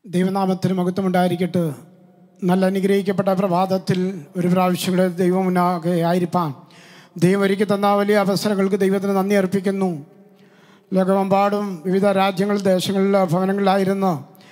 ദൈവനാമത്തിന് മഹത്വമുണ്ടായിരിക്കട്ടെ നല്ല അനുഗ്രഹിക്കപ്പെട്ട പ്രഭാതത്തിൽ ഒരു പ്രാവശ്യം കൂടെ ദൈവമുന്നാകെ ആയിരിക്കാൻ ദൈവം ഒരുക്കി തന്ന വലിയ അവസരങ്ങൾക്ക് ദൈവത്തിന് നന്ദി അർപ്പിക്കുന്നു ലോകമെമ്പാടും വിവിധ രാജ്യങ്ങൾ ദേശങ്ങളിൽ ഭവനങ്ങളിലായിരുന്ന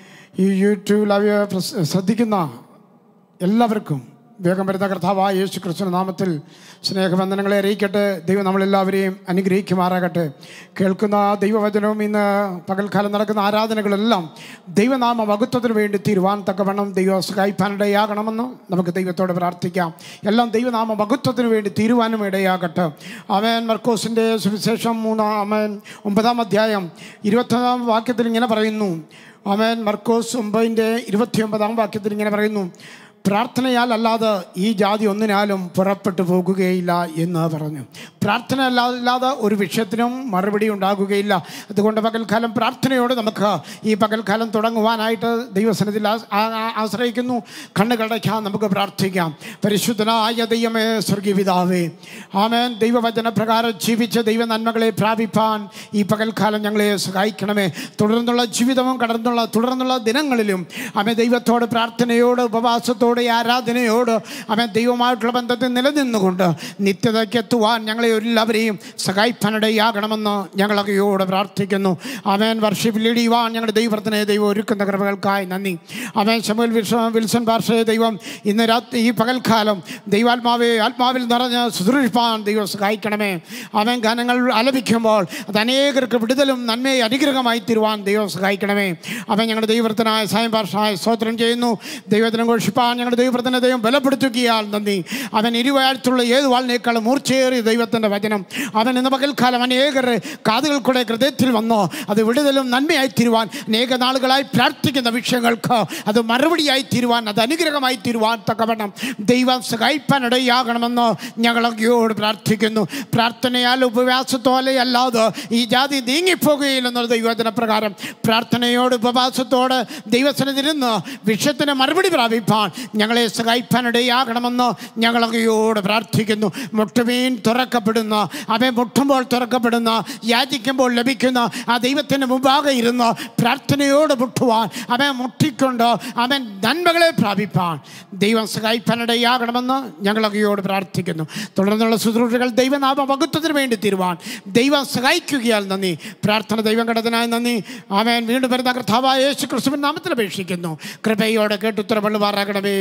ഈ യൂട്യൂബ് ലൈവ് പ്രസ്- ശ്രദ്ധിക്കുന്ന എല്ലാവർക്കും വേഗം വരുന്ന കർത്താവായ യേശു ക്രിസ്തു നാമത്തിൽ സ്നേഹബന്ധനങ്ങളെ അറിയിക്കട്ടെ ദൈവം നമ്മളെല്ലാവരെയും അനുഗ്രഹിക്കുമാറാകട്ടെ കേൾക്കുന്ന ദൈവവചനവും ഇന്ന് പകൽക്കാലം നടക്കുന്ന ആരാധനകളെല്ലാം ദൈവനാമ വകുത്വത്തിന് വേണ്ടി തീരുവാൻ തക്കവണ്ണം ദൈവ സഹായിപ്പാനിടയാകണമെന്ന് നമുക്ക് ദൈവത്തോട് പ്രാർത്ഥിക്കാം എല്ലാം ദൈവനാമ വകുത്വത്തിന് വേണ്ടി തീരുവാനും ഇടയാകട്ടെ അവൻ മർക്കോസിൻ്റെ സുവിശേഷം മൂന്നാം അവൻ ഒമ്പതാം അധ്യായം ഇരുപത്തൊന്നാം വാക്യത്തിൽ ഇങ്ങനെ പറയുന്നു അവൻ മർക്കോസ് ഒമ്പതിൻ്റെ ഇരുപത്തിയൊമ്പതാം വാക്യത്തിൽ ഇങ്ങനെ പറയുന്നു പ്രാർത്ഥനയാൽ അല്ലാതെ ഈ ജാതി ഒന്നിനാലും പുറപ്പെട്ടു പോകുകയില്ല എന്ന് പറഞ്ഞു പ്രാർത്ഥന അല്ലാതെ ഒരു വിഷയത്തിനും മറുപടി ഉണ്ടാകുകയില്ല അതുകൊണ്ട് പകൽക്കാലം പ്രാർത്ഥനയോട് നമുക്ക് ഈ പകൽക്കാലം തുടങ്ങുവാനായിട്ട് ദൈവസനത്തിൽ ആശ്രയിക്കുന്നു കണ്ണുകളടയ്ക്കാൻ നമുക്ക് പ്രാർത്ഥിക്കാം പരിശുദ്ധനായ ദൈവമേ സ്വർഗീയപിതാവേ ആമേൻ ദൈവവചന പ്രകാരം ജീവിച്ച ദൈവ നന്മകളെ പ്രാപിപ്പാൻ ഈ പകൽക്കാലം ഞങ്ങളെ സഹായിക്കണമേ തുടർന്നുള്ള ജീവിതവും കടന്നുള്ള തുടർന്നുള്ള ദിനങ്ങളിലും അമേ ദൈവത്തോട് പ്രാർത്ഥനയോട് ഉപവാസത്തോട് ആരാധനയോട് അമേ ദൈവമായിട്ടുള്ള ബന്ധത്തിൽ നിലനിന്നുകൊണ്ട് നിത്യതയ്ക്ക് എത്തുവാൻ ഞങ്ങളെ എല്ലാവരെയും സഹായിപ്പാനിടയാകണമെന്ന് ഞങ്ങളൊക്കെയോട് പ്രാർത്ഥിക്കുന്നു അമേൻ വർഷിപ്പിലിടിയുവാൻ ഞങ്ങളുടെ ദൈവത്തിനെ ദൈവം ഒരുക്കുന്ന കൃപകൾക്കായി നന്ദി അമേൻ ശമുൽ വിൽസ വിൽസൺ പാർഷയെ ദൈവം ഇന്ന് രാത്രി ഈ പകൽക്കാലം ദൈവാത്മാവെ ആത്മാവിൽ നിറഞ്ഞ് ശുശ്രൂഷിപ്പാൻ ദൈവം സഹായിക്കണമേ അവൻ ഗാനങ്ങൾ ആലപിക്കുമ്പോൾ അത് അനേകർക്ക് വിടുതലും നന്മയെ അനുഗ്രഹമായി തീരുവാൻ ദൈവം സഹായിക്കണമേ അവൻ ഞങ്ങളുടെ ദൈവത്തിനായ സായം പാർഷായ സ്തോത്രം ചെയ്യുന്നു ദൈവത്തിനെ ഘോഷിപ്പാൻ ഞങ്ങളുടെ ദൈവത്തിനെ ദൈവം ബലപ്പെടുത്തുകയാൽ നന്ദി അവൻ ഇരുവാഴ്ചയുള്ള ഏത് വാളിനേക്കാളും മൂർച്ചയേറിയ ദൈവത്തിൻ്റെ വചനം അവൻ ഇന്ന് പകൽക്കാലം അനേകർ കാതുകൾ കൂടെ ഹൃദയത്തിൽ വന്നോ അത് വിടുതലും നന്മയായി തീരുവാൻ അനേക നാളുകളായി പ്രാർത്ഥിക്കുന്ന വിഷയങ്ങൾക്ക് അത് മറുപടിയായി തീരുവാൻ അത് അനുഗ്രഹമായി തീരുവാൻ തക്കവണ്ണം ദൈവം സഹായിപ്പാനിടയാകണമെന്ന് ഞങ്ങളൊക്കെയോട് പ്രാർത്ഥിക്കുന്നു പ്രാർത്ഥനയാൽ ഉപവാസത്തോലെ അല്ലാതെ ഈ ജാതി നീങ്ങിപ്പോകുകയില്ലെന്നുള്ള ദൈവത്തിന പ്രകാരം പ്രാർത്ഥനയോട് ഉപവാസത്തോട് ദൈവസനത്തിരുന്ന് വിഷയത്തിന് മറുപടി പ്രാപിപ്പാൻ ഞങ്ങളെ സഹായിപ്പാനിടയാകണമെന്ന് ഞങ്ങളൊക്കെയോട് പ്രാർത്ഥിക്കുന്നു മുട്ടുമീൻ തുറക്കപ്പെടുന്ന അവൻ മുട്ടുമ്പോൾ തുറക്കപ്പെടുന്ന യാചിക്കുമ്പോൾ ലഭിക്കുന്ന ആ ദൈവത്തിൻ്റെ മുമ്പാകെ ഇരുന്ന് പ്രാർത്ഥനയോട് മുട്ടുവാൻ അവൻ മുട്ടിക്കൊണ്ട് അവൻ നന്മകളെ പ്രാപിപ്പാൻ ദൈവം സഹായിപ്പാനിടയാകണമെന്ന് ഞങ്ങളൊക്കെയോട് പ്രാർത്ഥിക്കുന്നു തുടർന്നുള്ള ശുശ്രൂഷകൾ ദൈവനാമ വകുത്വത്തിന് വേണ്ടി തീരുവാൻ ദൈവം സഹായിക്കുകയാൽ നന്ദി പ്രാർത്ഥന ദൈവം കടത്തിനായി നന്ദി അവൻ വീണ്ടും വരുന്ന കർത്താവായ യേശു ക്രിസ്തുവിൻ നാമത്തിൽ അപേക്ഷിക്കുന്നു കൃപയോടെ കേട്ടുത്തരവള്ളുമാറാകണമേ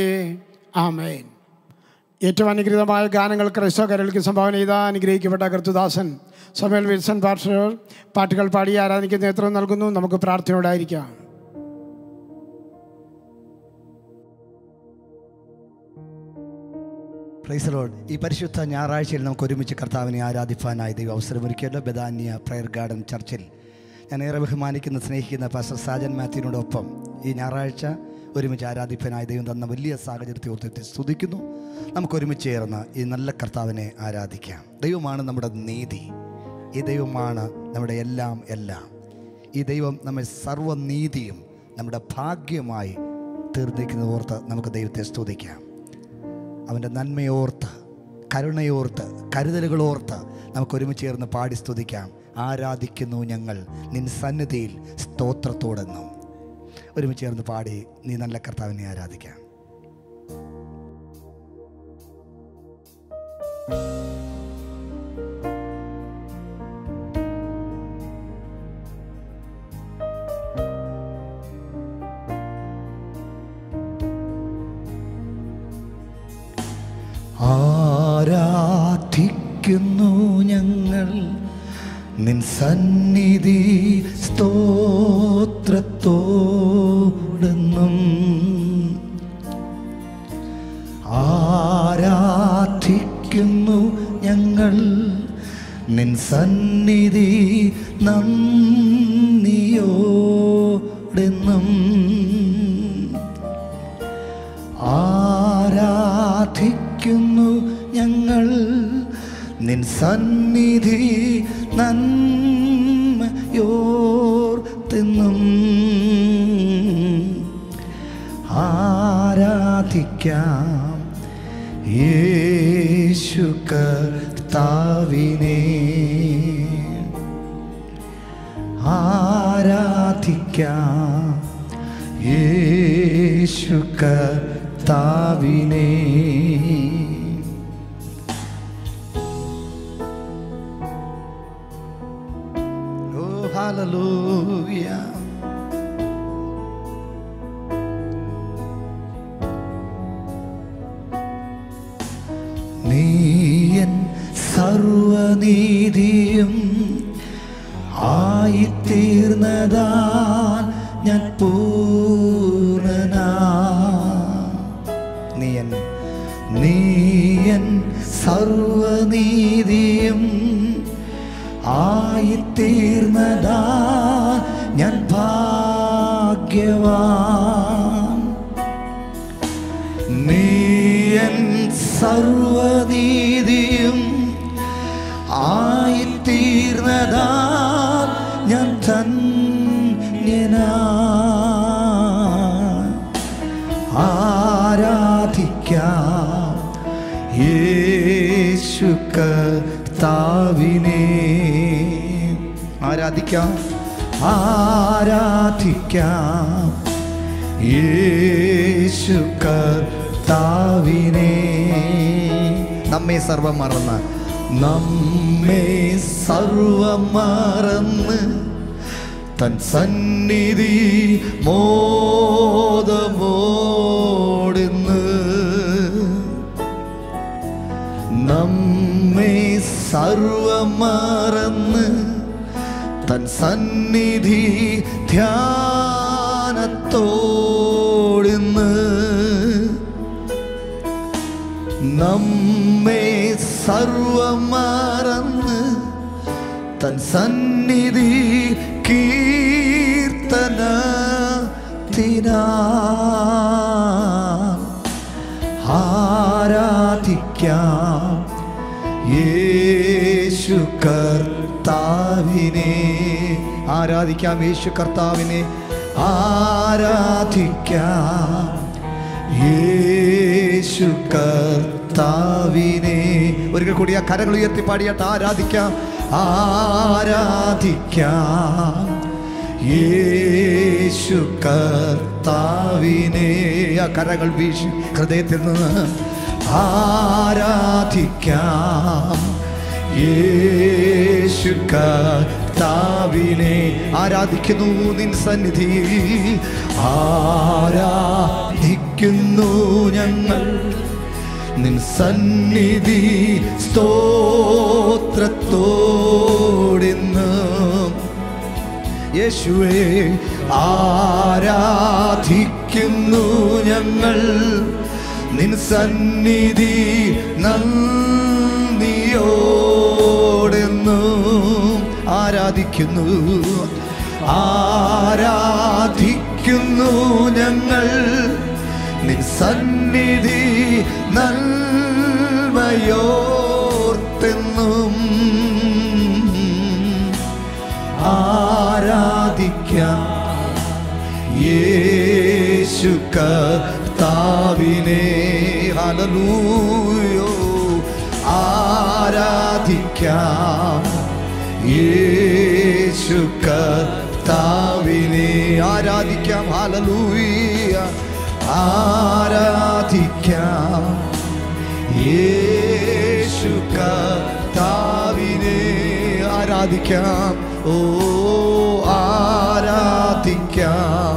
ആമേൻ ഏറ്റവും അനുഗ്രഹമായ ഗാനങ്ങൾ ക്രൈസ്തവ കരളിക്ക് സംഭാവന ചെയ്ത അനുഗ്രഹിക്കപ്പെട്ട കർത്തുദാസൻ സമയൽ വിൽസൺ പാർഷർ പാട്ടുകൾ പാടി ആരാധിക്കുന്ന നേതൃത്വം നൽകുന്നു നമുക്ക് പ്രാർത്ഥനയോടായിരിക്കാം പ്രൈസ് ലോഡ് ഈ പരിശുദ്ധ ഞായറാഴ്ചയിൽ നമുക്ക് ഒരുമിച്ച് കർത്താവിനെ ആരാധിപ്പാനായി ദൈവം അവസരമൊരുക്കിയല്ലോ ബദാന്യ പ്രയർ ഗാർഡൻ ചർച്ചിൽ ഞാൻ ഏറെ ബഹുമാനിക്കുന്ന സ്നേഹിക്കുന്ന പാസ്റ്റർ സാജൻ മാത്യുവിനോടൊപ്പം ഈ ഞായറാഴ്ച ഒരുമിച്ച് ആരാധിപ്പാനായി ദൈവം തന്ന വലിയ സാഹചര്യത്തെ ഓർത്തിട്ട് സ്തുതിക്കുന്നു നമുക്ക് ഒരുമിച്ച് ചേർന്ന് ഈ നല്ല കർത്താവിനെ ആരാധിക്കാം ദൈവമാണ് നമ്മുടെ നീതി ഈ ദൈവമാണ് നമ്മുടെ എല്ലാം എല്ലാം ഈ ദൈവം നമ്മെ സർവ്വനീതിയും നമ്മുടെ ഭാഗ്യമായി തീർന്നിരിക്കുന്നത് ഓർത്ത് നമുക്ക് ദൈവത്തെ സ്തുതിക്കാം അവൻ്റെ നന്മയോർത്ത് കരുണയോർത്ത് കരുതലുകളോർത്ത് നമുക്ക് ഒരുമിച്ച് ചേർന്ന് പാടി സ്തുതിക്കാം ആരാധിക്കുന്നു ഞങ്ങൾ നിൻ സന്നിധിയിൽ സ്തോത്രത്തോടെന്നും ഒരുമിച്ച് ചേർന്ന് പാടി നീ നല്ല കർത്താവിനെ ആരാധിക്കാം ആരാധിക്കുന്നു ഞങ്ങൾ നിൻ സന്നിധി സ്തോത്രത്തോടെന്നും ആരാധിക്കുന്നു ഞങ്ങൾ നിൻ സന്നിധി നന്ദിയോടെന്നും ആരാധിക്കുന്നു ഞങ്ങൾ നിൻ സന്നിധി നന്മയോർത്തെന്നും ആരാധിക്കാം യേശു കർത്താവിനെ ആരാധിക്കാം യേശു യേശു കർത്താവിനെ ഓ ഹല്ലേലൂയ നീയൻ സർവനീതിയും ആയിത്തീർന്നതാ ഞാൻ പൂർണ്ണനാ നീയൻ നീയൻ സർവനീതിയും ആയിത്തീർന്നതാ ഞാൻ ഭാഗ്യവാൻ നീയൻ സർവനീതിയും ആയിത്തീർന്നതാ ഞാൻ ധന്യനാ ആരാധിക്കാം യേശു കർത്താവിനെ ആരാധിക്കാം ആരാധിക്കാം യേശു കർത്താവിനെ നമ്മെ സർവം മറന്ന് നമ്മെ സർവം മറന്ന് തൻ സന്നിധി മോദമോടുന്ന് നമ്മെ സർവം മറന്ന് തൻ സന്നിധി ധ്യാനത്തോടുന്ന് നമ്മെ സർവം മറന്ന് തൻ സന്നിധി കീർത്തനത്തിനാ ആരാധിക്കാം യേശു കർത്താവിനെ ആരാധിക്കാം യേശു കർത്താവിനെ ആരാധിക്കാം യേശു കർത്താവിനെ ഒരിക്കൽ കൂടി ആ കരകൾ ഉയർത്തി പാടിയാട്ട് ആരാധിക്കാം ആരാധിക്കാം യേശു കർത്താവിനെ ആ കരകൾ വീശി ഹൃദയത്തിൽ നിന്ന് ആരാധിക്കാം യേശു കർത്താവിനെ ആരാധിക്കുന്നു നിൻ സന്നിധി ആരാധിക്കുന്നു ഞങ്ങൾ നിൻ സന്നിധി സ്തോത്രത്തോടിന്ന് യേശുവേ ആരാധിക്കുന്നു ഞങ്ങൾ നിൻ സന്നിധി നന്ദിയോടെന്നു ആരാധിക്കുന്നു ആരാധിക്കുന്നു ഞങ്ങൾ നിൻ സന്നിധി നൽവയോർത്തെന്നും ആരാധിക്കാം യേശു കർത്താവിനെ ഹല്ലേലൂയോ ആരാധിക്കാം യേശു കർത്താവിനെ ആരാധിക്കാം ഹല്ലേലൂയ ആരാധിക്കാം യേശു കർത്താവിനെ ആരാധിക്കാം ഓ ആരാധിക്കാം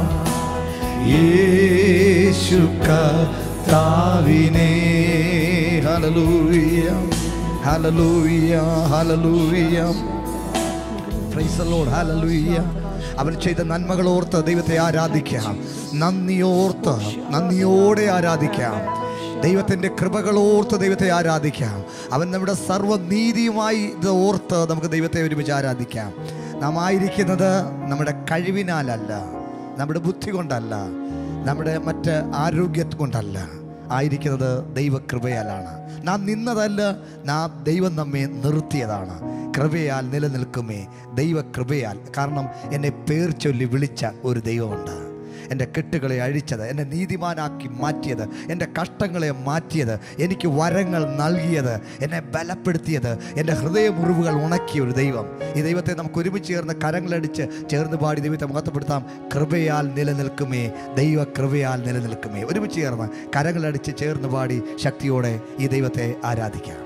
യേശു കർത്താവിനെ ഹല്ലേലൂയ ഹല്ലേലൂയ ഹല്ലേലൂയ പ്രൈസ് ദി ലോർഡ് ഹല്ലേലൂയ അവൻ ചെയ്ത നന്മകൾ ഓർത്ത് ദൈവത്തെ ആരാധിക്കാം നന്ദിയോർത്ത് നന്ദിയോടെ ആരാധിക്കാം ദൈവത്തിൻ്റെ കൃപകൾ ഓർത്ത് ദൈവത്തെ ആരാധിക്കാം അവൻ നമ്മുടെ സർവ്വനീതിയുമായി ഇത് ഓർത്ത് നമുക്ക് ദൈവത്തെ ഒരുമിച്ച് ആരാധിക്കാം നാം ആയിരിക്കുന്നത് നമ്മുടെ കഴിവിനാലല്ല നമ്മുടെ ബുദ്ധി കൊണ്ടല്ല നമ്മുടെ മറ്റ് ആരോഗ്യം കൊണ്ടല്ല ആയിരിക്കുന്നത് ദൈവകൃപയാലാണ് നാം നിന്നതല്ല നാം ദൈവം നമ്മെ നിർത്തിയതാണ് കൃപയാൽ നിലനിൽക്കുമേ ദൈവകൃപയാൽ കാരണം എന്നെ പേർ ചൊല്ലി വിളിച്ച ഒരു ദൈവമുണ്ട് എൻ്റെ കെട്ടുകളെ അഴിച്ചത് എന്നെ നീതിമാനാക്കി മാറ്റിയത് എൻ്റെ കഷ്ടങ്ങളെ മാറ്റിയത് എനിക്ക് വരങ്ങൾ നൽകിയത് എന്നെ ബലപ്പെടുത്തിയത് എൻ്റെ ഹൃദയമുറിവുകൾ ഉണക്കിയ ഒരു ദൈവം ഈ ദൈവത്തെ നമുക്ക് ഒരുമിച്ച് ചേർന്ന് കരങ്ങളടിച്ച് ചേർന്ന് പാടി ദൈവത്തെ മഹത്വപ്പെടുത്താം കൃപയാൽ നിലനിൽക്കുമേ ദൈവ കൃപയാൽ നിലനിൽക്കുമേ ഒരുമിച്ച് ചേർന്ന് കരങ്ങളടിച്ച് ചേർന്ന് പാടി ശക്തിയോടെ ഈ ദൈവത്തെ ആരാധിക്കാം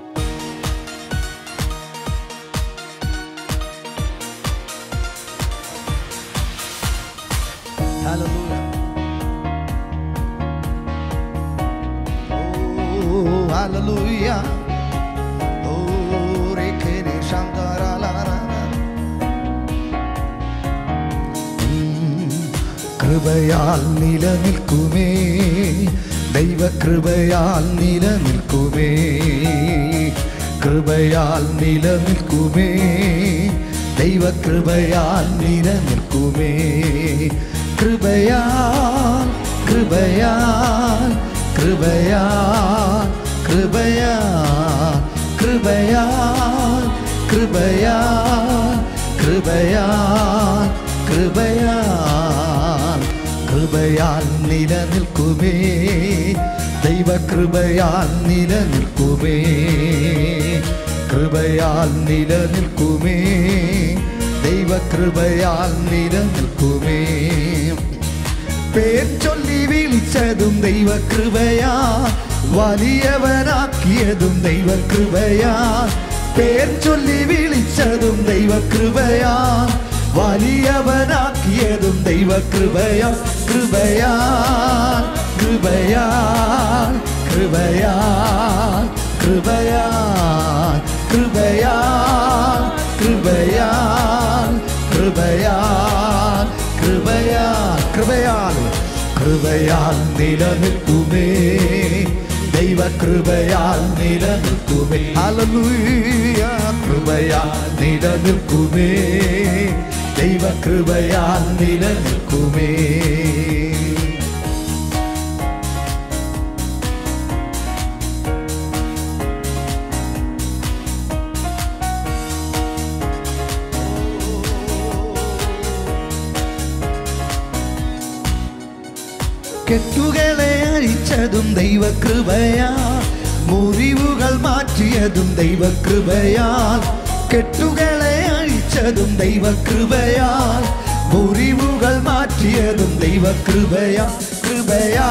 Hallelujah. Oh, hallelujah. Oh, rekene shantara la la la. ഉം, കൃപയാൽ നിലനിൽക്കുമേ ദൈവകൃപയാൽ നിലനിൽക്കുമേ കൃപയാൽ നിലനിൽക്കുമേ ദൈവകൃപയാൽ നിലനിൽക്കുമേ കൃപയാൽ കൃപയാൽ കൃപയാൽ കൃപയാൽ കൃപയാൽ കൃപയാൽ കൃപയാൽ കൃപയാൽ കൃപയാൽ നിലനിൽക്കുമേ ദൈവകൃപയാൽ നിലനിൽക്കുമേ കൃപയാൽ നിലനിൽക്കുമേ ദൈവകൃപയാൽ നിലനിൽക്കുമേ പേർ ചൊല്ലി വിളിച്ചതും ദൈവകൃപയാ വലിയവനാക്കിയതും ദൈവകൃപയാ പേർ ചൊല്ലി വിളിച്ചതും ദൈവകൃപയാ വലിയവനാക്കിയതും ദൈവകൃപയാ കൃപയാ കൃപയാ കൃപയാ കൃപയാ കൃപയാ കൃപയാ കൃപയാ കൃപയാ കൃപയാൽ കൃപയാൽ നിലനിൽക്കുമേ ദൈവകൃപയാൽ നിലനിൽക്കുമേ ഹല്ലേലൂയ കൃപയാൽ നിലനിൽക്കുമേ ദൈവകൃപയാൽ നിലനിൽക്കുമേ കെട്ടുകളെ അഴിച്ചതും ദൈവകൃപയാ മുറിവുകൾ മാറ്റിയതും ദൈവകൃപയാൽ കെട്ടുകളെ അഴിച്ചതും ദൈവകൃപയാൽ മുറിവുകൾ മാറ്റിയതും ദൈവകൃപയാ കൃപയാ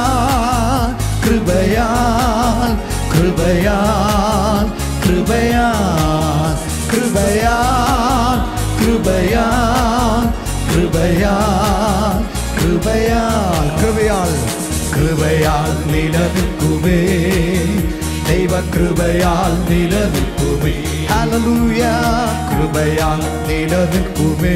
കൃപയാൽ കൃപയാൽ കൃപയാൽ കൃപയാൽ കൃപയാൽ കൃപയാൽ കൃപയാൽ കൃപയാൽ കൃപയാൽ നിലനിൽക്കുമേ ദൈവകൃപയാൽ നിലനിൽക്കുമേ ഹല്ലേലൂയ കൃപയാൽ നിലനിൽക്കുമേ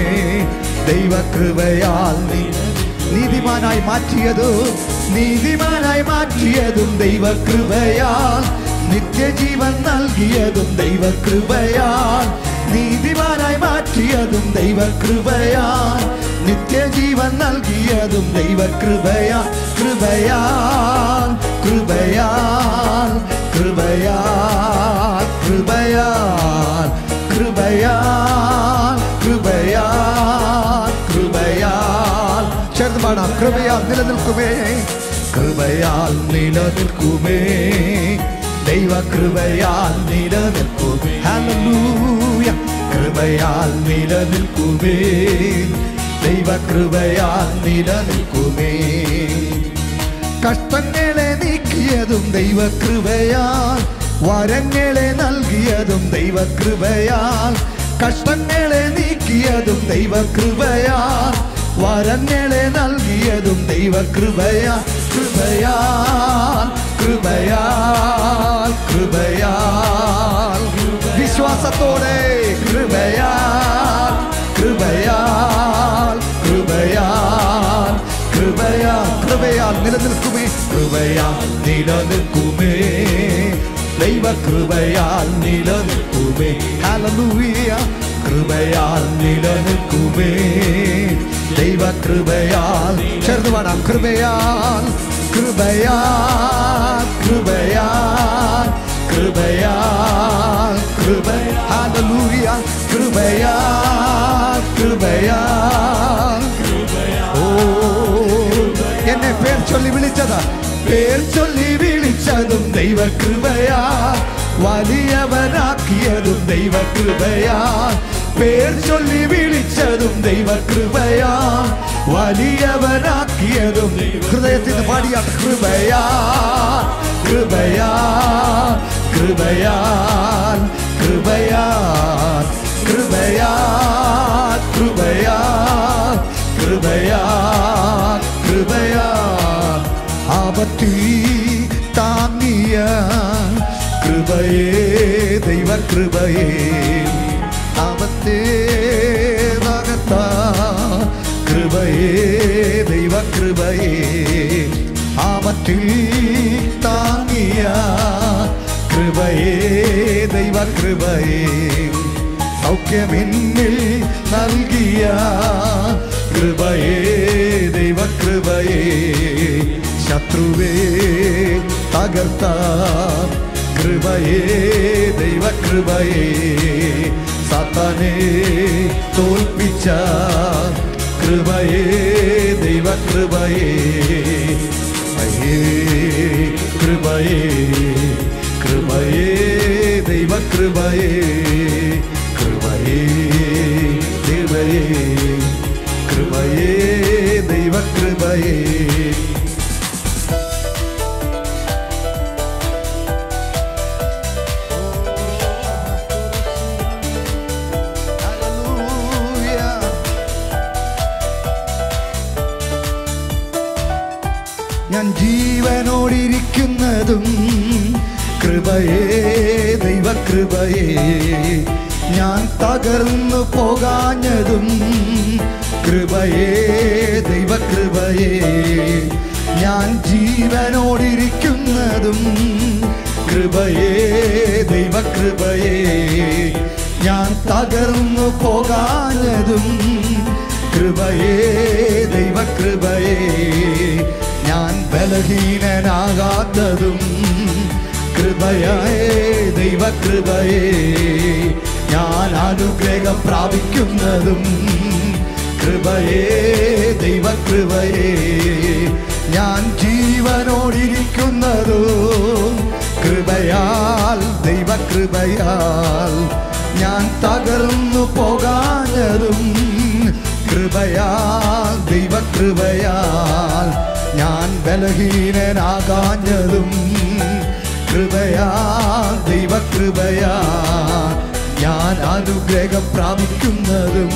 ദൈവകൃപയാൽ നില നീതിമാനായി മാറ്റിയതു നീതിമാനായി മാറ്റിയതും ദൈവകൃപയാൽ നിത്യജീവൻ നൽകിയതും ദൈവകൃപയാൽ നീതിമാനായി മാറ്റിയതും ദൈവകൃപയാൽ നിത്യജീവൻ നൽകിയതും ദൈവകൃപയാൽ കൃപയാൽ കൃപയാൽ കൃപയാൽ കൃപയാൽ കൃപയാൽ കൃപയാൽ കൃപയാൽ ചേർന്ന് പാടാം കൃപയാൽ നിലനിൽക്കുമേ കൃപയാൽ നിലനിൽക്കുമേ ദൈവകൃപയാൽ നിലനിൽക്കുമേ ഹല്ലേലൂയ കൃപയാൽ നിലനിൽക്കുമേ ദൈവകൃപയാൽ നിലനിൽക്കുമേ കഷ്ടങ്ങളെ നീക്കിയതും ദൈവകൃപയാൽ വരങ്ങളെ നൽകിയതും ദൈവകൃപയാൽ കഷ്ടങ്ങളെ നീക്കിയതും ദൈവകൃപയാൽ വരങ്ങളെ നൽകിയതും ദൈവകൃപയാൽ കൃപയാൽ കൃപയാൽ കൃപയാൽ വിശ്വാസത്തോടെ കൃപയാൽ കൃപയാൽ കൃപയാൽ കൃപയാൽ കൃപയാൽ നിലനിൽക്കുമേ കൃപയാൽ നിലനിൽക്കുമേ ദൈവകൃപയാൽ നിലനിൽക്കുമേ ഹല്ലേലൂയ കൃപയാൽ നിലനിൽക്കുമേ ദൈവകൃപയാൽ ചേർന്ന് പാടാം കൃപയാൽ കൃപയാൽ കൃപയാൽ കൃപയാൽ കൃപ ഹല്ലേലൂയ കൃപയാൽ കൃപയാൽ ഓ ചൊല്ലി വിളിച്ചത് പേർ ചൊല്ലി വിളിച്ചതും ദൈവകൃപയാ വലിയവനാക്കിയതും ദൈവകൃപയാ പേർ ചൊല്ലി വിളിച്ചതും ദൈവകൃപയാ വലിയവനാക്കിയതും ഹൃദയത്തിൽ നിന്ന് പാടിയ കൃപയാ കൃപയാ കൃപയാൽ കൃപയാ കൃപയാ കൃപയാ കൃപയാ കൃപയാ ആപത്തി താങ്ങിയ കൃപയേ ദൈവകൃപയേ ആപത്തേ തകർത്ത കൃപയേ ദൈവകൃപയേ ആപത്തിൽ താങ്ങിയ കൃപയേ ദൈവകൃപയേ സൗഖ്യമെന്നിൽ നൽകിയ കൃപയേ ദൈവകൃപയേ ശത്രുവേ തകർത്ത കൃപയേ ദൈവകൃപയേ സത്താനെ തോൽപ്പിച്ച കൃപയേ ദൈവകൃപയേ അയ്യേ കൃപയേ കൃപയേ ദൈവകൃപയേ കൃപയേ ദൈവയേ കൃപയേ ദൈവകൃപയേ Hallelujah. ഞാൻ ജീവനോടിരിക്കുന്നതും കൃപയേ ദൈവകൃപയേ ഞാൻ തകർന്നു പോകാഞ്ഞതും കൃപയേ ദൈവകൃപയേ ഞാൻ ജീവനോടിരിക്കുന്നതും കൃപയേ ദൈവകൃപയേ ഞാൻ തകർന്നു പോകാഞ്ഞതും കൃപയേ ദൈവകൃപയേ ഞാൻ ബലഹീനനാകാത്തതും കൃപയേ ദൈവകൃപയേ ഞാൻ അനുഗ്രഹം പ്രാപിക്കുന്നതും കൃപയേ ദൈവകൃപയേ ഞാൻ ജീവനോടിരിക്കുന്നതും കൃപയാൽ ദൈവകൃപയാൽ ഞാൻ തകർന്നു പോകാഞ്ഞതും കൃപയാൽ ദൈവകൃപയാൽ ഞാൻ ബലഹീനനാകാഞ്ഞതും കൃപയാൽ ദൈവകൃപയാൽ ഞാൻ അനുഗ്രഹം പ്രാപിക്കുന്നതും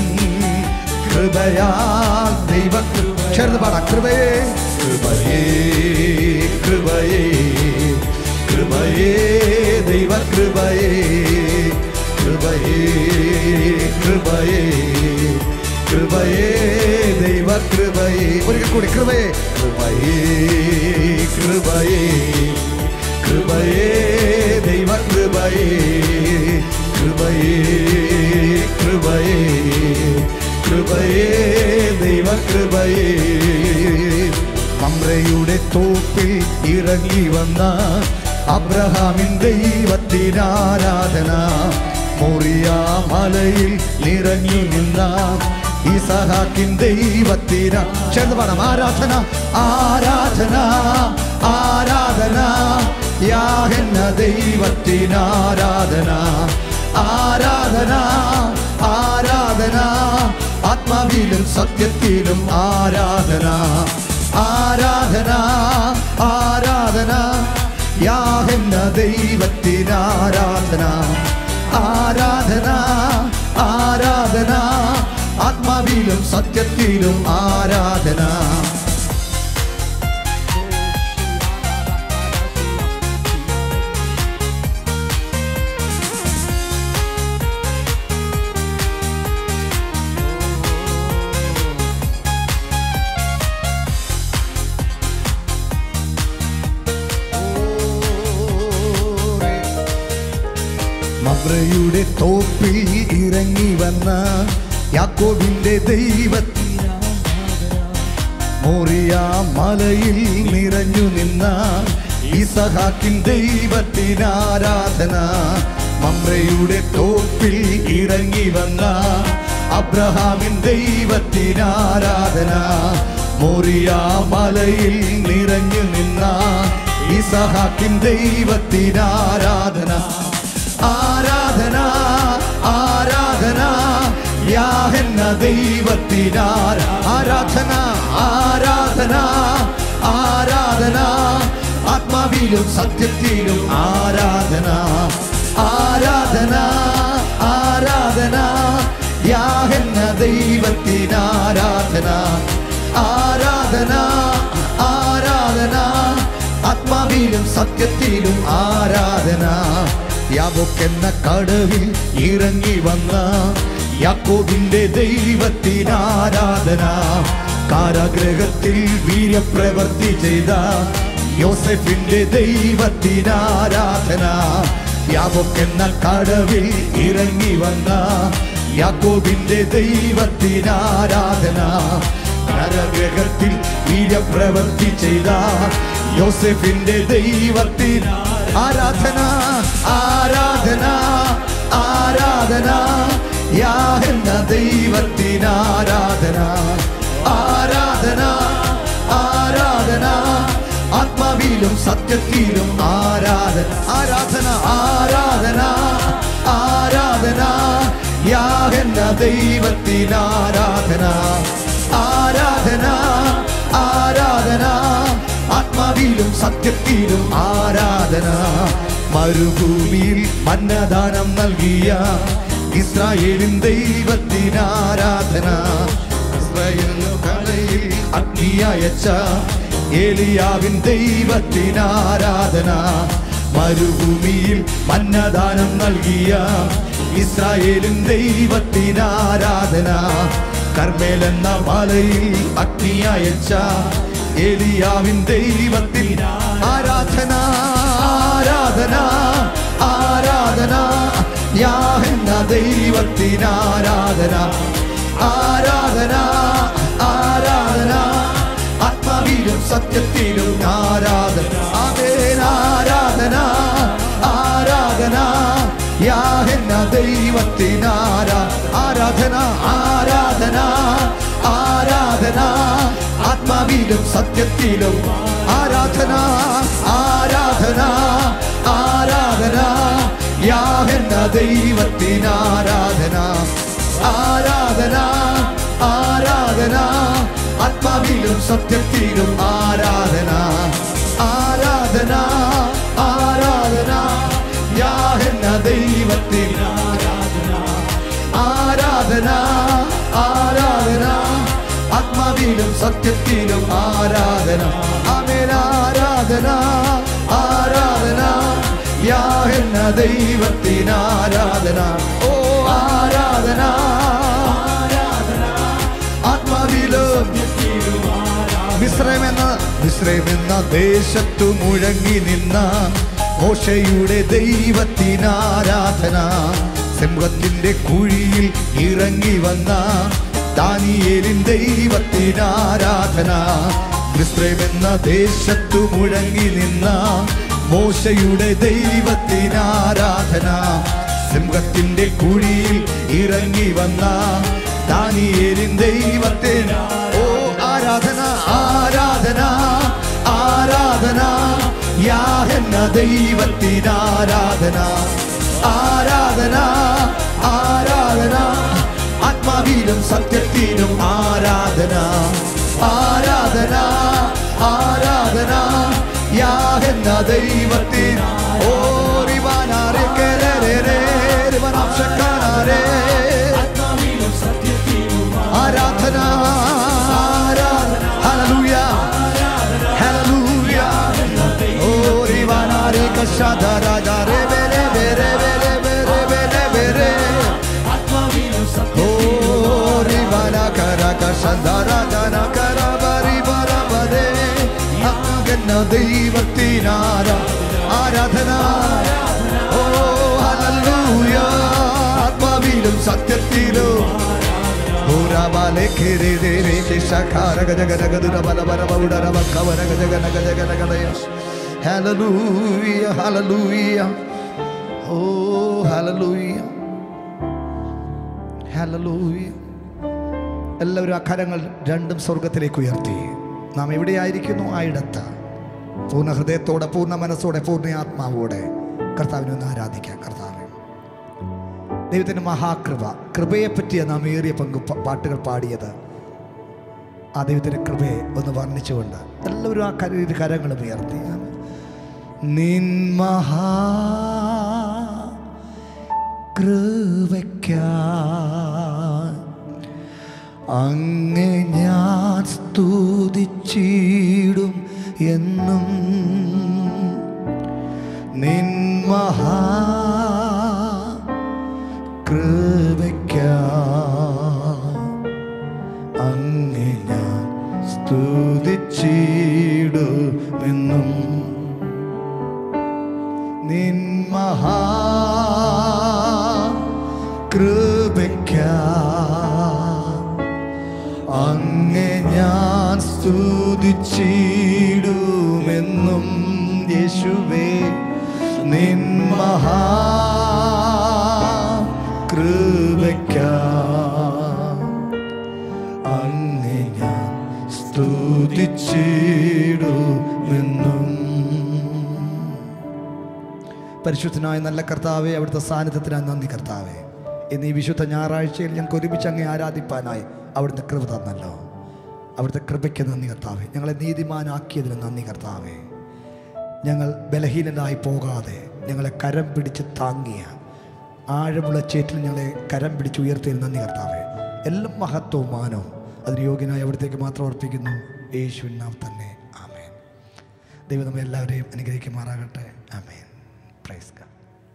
കൃപയാൽ ദൈവ ചേർന്ന് പാടാം കൃപയേ കൃപയേ കൃപയേ കൃപയേ ദൈവകൃപയേ കൃപയേ കൃപയേ കൃപയേ ദൈവകൃപയേ ഒരിക്കൽ കൂടി കൃപയേ കൃപയേ കൃപയേ കൃപയേ ദൈവകൃപയേ കൃപയേ കൃപയേ കൃപയേ ദൈവകൃപയേ മമ്രയുടെ തോപ്പിൽ ഇറങ്ങി വന്ന അബ്രഹാമിൻ ദൈവത്തിനാരാധന മോറിയ മലയിൽ നിറങ്ങി നിന്ന ഇസഹാക്കിൻ ദൈവത്തിന ചേർന്ന് പാടാം ആരാധന ആരാധന ആരാധന യാഹെന്ന ദൈവത്തിനാരാധന ആരാധന ആരാധന ആത്മാവിലും സത്യത്തിലും ആരാധന ആരാധന ആരാധന യാഹെന്ന ദൈവത്തിനാരാധന ആരാധന ആരാധന ആത്മാവിലും സത്യത്തിലും ആരാധന മബ്രയുടെ തോപ്പിൽ ഇറങ്ങി വന്ന യാക്കോബിന്റെ ദൈവത്തിന മോറിയ മലയിൽ നിറഞ്ഞു നിന്ന ഇസഹാക്കിൻ ദൈവത്തിനാരാധന മമ്രയുടെ തോപ്പിൽ ഇറങ്ങി വന്ന അബ്രഹാമിൻ ദൈവത്തിനാരാധന മോറിയ മലയിൽ നിറഞ്ഞു നിന്ന ഇസഹാക്കിൻ ദൈവത്തിന് ആരാധന ആരാധന ആരാധന യാഹെന്ന ദൈവത്തിന് ആരാ- ആരാധന ആരാധന ആരാധന ആത്മാവിലും സത്യത്തിലും ആരാധന ആരാധന ആരാധന യാഹെന്ന ദൈവത്തിന് ആരാധന ആരാധന ആരാധന ആത്മാവിലും സത്യത്തിലും ആരാധന യാബോക്കെന്ന കടവിൽ ഇറങ്ങി വന്ന യാക്കോബിന്റെ ദൈവത്തിന് ആരാധന കാരാഗ്രഹത്തിൽ വീര്യപ്രവർത്തി ചെയ്ത യോസഫിന്റെ ദൈവത്തിന് ആരാധന യാബോക്കെന്ന കടവിൽ ഇറങ്ങി വന്ന യാക്കോബിന്റെ ദൈവത്തിന് ആരാധന കാരാഗ്രഹത്തിൽ വീര്യപ്രവർത്തി ചെയ്ത യോസഫിന്റെ ദൈവത്തിന് ആരാധന ആരാധന ആരാധന യാഹെന്ന ദൈവത്തിന് ആരാധന ആരാധന ആരാധന ആത്മാവിലും സത്യത്തിലും ആരാധന ആരാധന ആരാധന ആരാധന യാഹെന്ന ദൈവത്തിന് ആരാധന ആരാധന ആരാധന ആത്മാവിലും സത്യത്തിലും ആരാധന മരുഭൂമിയിൽ അന്നദാനം നൽകിയ ഇസ്രായേലിൻ ദൈവത്തിന് ആരാധന ഇസ്രായേൽ കലയിൽ അഗ്നി അയച്ച ഏലിയാവിൻ ദൈവത്തിന് ആരാധന മരുഭൂമിയിൽ അന്നദാനം നൽകിയ ഇസ്രായേലിൻ ദൈവത്തിന് ആരാധന കർമ്മേൽ എന്ന മലയിൽ അഗ്നി അയച്ച ഏലിയാവിൻ ദൈവത്തിൽ ആരാധന ആരാധന ആരാധന യാഹെന്ന ദൈവത്തിന് ആരാധന ആരാധന ആരാധന ആത്മാവിലും സത്യത്തിലും ആരാധന ആമേൻ ആരാധന ആരാധന യാഹെന്ന ദൈവത്തിന് ആരാ ആരാധന ആരാധന ആരാധന ആത്മാവിലും സത്യത്തിലും ആരാധന ആരാധന ആരാധന യാഹെന്ന ദൈവത്തിന് ആരാധന ആരാധന ആരാധന ആത്മാവിലും സത്യത്തിലും ആരാധന ആരാധന ആരാധന യാഹെന്ന ദൈവത്തിന് ആരാധന ആരാധന ആത്മാവിലും സത്യത്തിലും ആരാധന അമേൻ ആരാധന ആരാധന യാഹെന്ന ദൈവത്തിന് ആരാധന ഓ ആരാധന ആത്മാവിലും മിശ്രമെന്ന മിശ്രമെന്ന ദേശത്തു മുഴങ്ങി നിന്ന മോശയുടെ ദൈവത്തിന് ആരാധന സിംഹത്തിന്റെ കുഴിയിൽ ഇറങ്ങി വന്ന ദാനിയേലിൻ ദൈവത്തിന് ആരാധന മിശ്രമെന്ന ദേശത്തു മുഴങ്ങി നിന്ന മോശയുടെ ദൈവത്തിന് ആരാധന സിംഹത്തിന്റെ കുഴിയിൽ ഇറങ്ങി വന്ന ദാനിയേലിൻ ദൈവത്തിന് ഓ ആരാധന ആരാധന ആരാധന യാഹെന്ന ദൈവത്തിന് ആരാധന ആരാധന ആരാധന ആത്മാവിലും സത്യത്തിലും ആരാധന ആരാധന ആരാധന യാഹെന്ന ദൈവത്തിന് ഓ റിവാനാരെ കേരരെ റിവനാംശക്കാരെ ആരാധന ആരാധന ഹല്ലേലൂയ ഹല്ലേലൂയ ഓ റിവാനാരെ കഷാദരാജാരെ ബെരെ ബെരെ ബെരെ ബെരെ ബെരെ ബെരെ ഓ റിവാന കര കഷാദരാജന കര ബരി ബര ബരെ അങ്ങന്ന ദൈവത്തിനാര ആരാധന ഓ ഹല്ലേലൂയ ആത്മാവിലും സത്യത്തിലും Hallelujah, hallelujah. Oh, hallelujah. Hallelujah. എല്ലാവരും ആ കരങ്ങൾ രണ്ടും സ്വർഗത്തിലേക്ക് ഉയർത്തി നാം എവിടെയായിരിക്കുന്നു ആ ഇടത്ത് പൂർണ്ണ ഹൃദയത്തോടെ പൂർണ്ണ മനസ്സോടെ പൂർണ്ണ ആത്മാവോടെ കർത്താവിനെ ഒന്ന് ആരാധിക്കാം കർത്താവെ ദൈവത്തിൻ്റെ മഹാകൃപ കൃപയെപ്പറ്റിയാണ് നാം ഏറിയ പങ്ക് പ- പാട്ടുകൾ പാടിയത് ആ ദൈവത്തിൻ്റെ കൃപയെ ഒന്ന് വർണ്ണിച്ചുകൊണ്ട് എല്ലാവരും ആ കര ഇരു കരങ്ങളും ഉയർത്തി നിൻ മഹാ കൃപയ്ക്കാ അങ്ങെ ഞാൻ സ്തുതിച്ചിടും എന്നും നിൻ മഹാ കൃപയ്ക്കാ അങ്ങെ ഞാൻ സ്തുതിച്ചിടുമെന്നും നിൻ മഹാ കൃപയ്ക്കാ അങ്ങെ ഞാൻ സ്തുതിച്ചിടുമെന്നും യേശുവേ നിൻ മഹാ കൃപയ്ക്കാ അങ്ങെ ഞാൻ സ്തുതിച്ചിടുമെന്നും പരിശുദ്ധനായ നല്ല കർത്താവെ അവിടുത്തെ സാന്നിധ്യത്തിനായി നന്ദി കർത്താവെ ഇന്ന് ഈ വിശുദ്ധ ഞായറാഴ്ചയിൽ ഞങ്ങൾക്ക് ഒരുമിച്ച് അങ്ങേ ആരാധിപ്പാനായി അവിടുത്തെ കൃപ തന്നല്ലോ അവിടുത്തെ കൃപയ്ക്ക് നന്ദി കർത്താവെ ഞങ്ങളെ നീതിമാനാക്കിയതിന് നന്ദി കർത്താവെ ഞങ്ങൾ ബലഹീനരായി പോകാതെ ഞങ്ങളെ കരം പിടിച്ച് താങ്ങിയ ആഴമുള്ള ചേറ്റിൽ ഞങ്ങളെ കരം പിടിച്ച് ഉയർത്തിയതിന് നന്ദി കർത്താവെ എല്ലാം മഹത്വവും മാനവും അതിന് യോഗ്യനായി അവിടത്തേക്ക് മാത്രം അർപ്പിക്കുന്നു യേശുവിൻ നാം തന്നെ ആമേൻ ദൈവം നമ്മെ എല്ലാവരെയും അനുഗ്രഹിക്കുമാറാകട്ടെ ആമേൻ പ്രൈസ് ഗോഡ്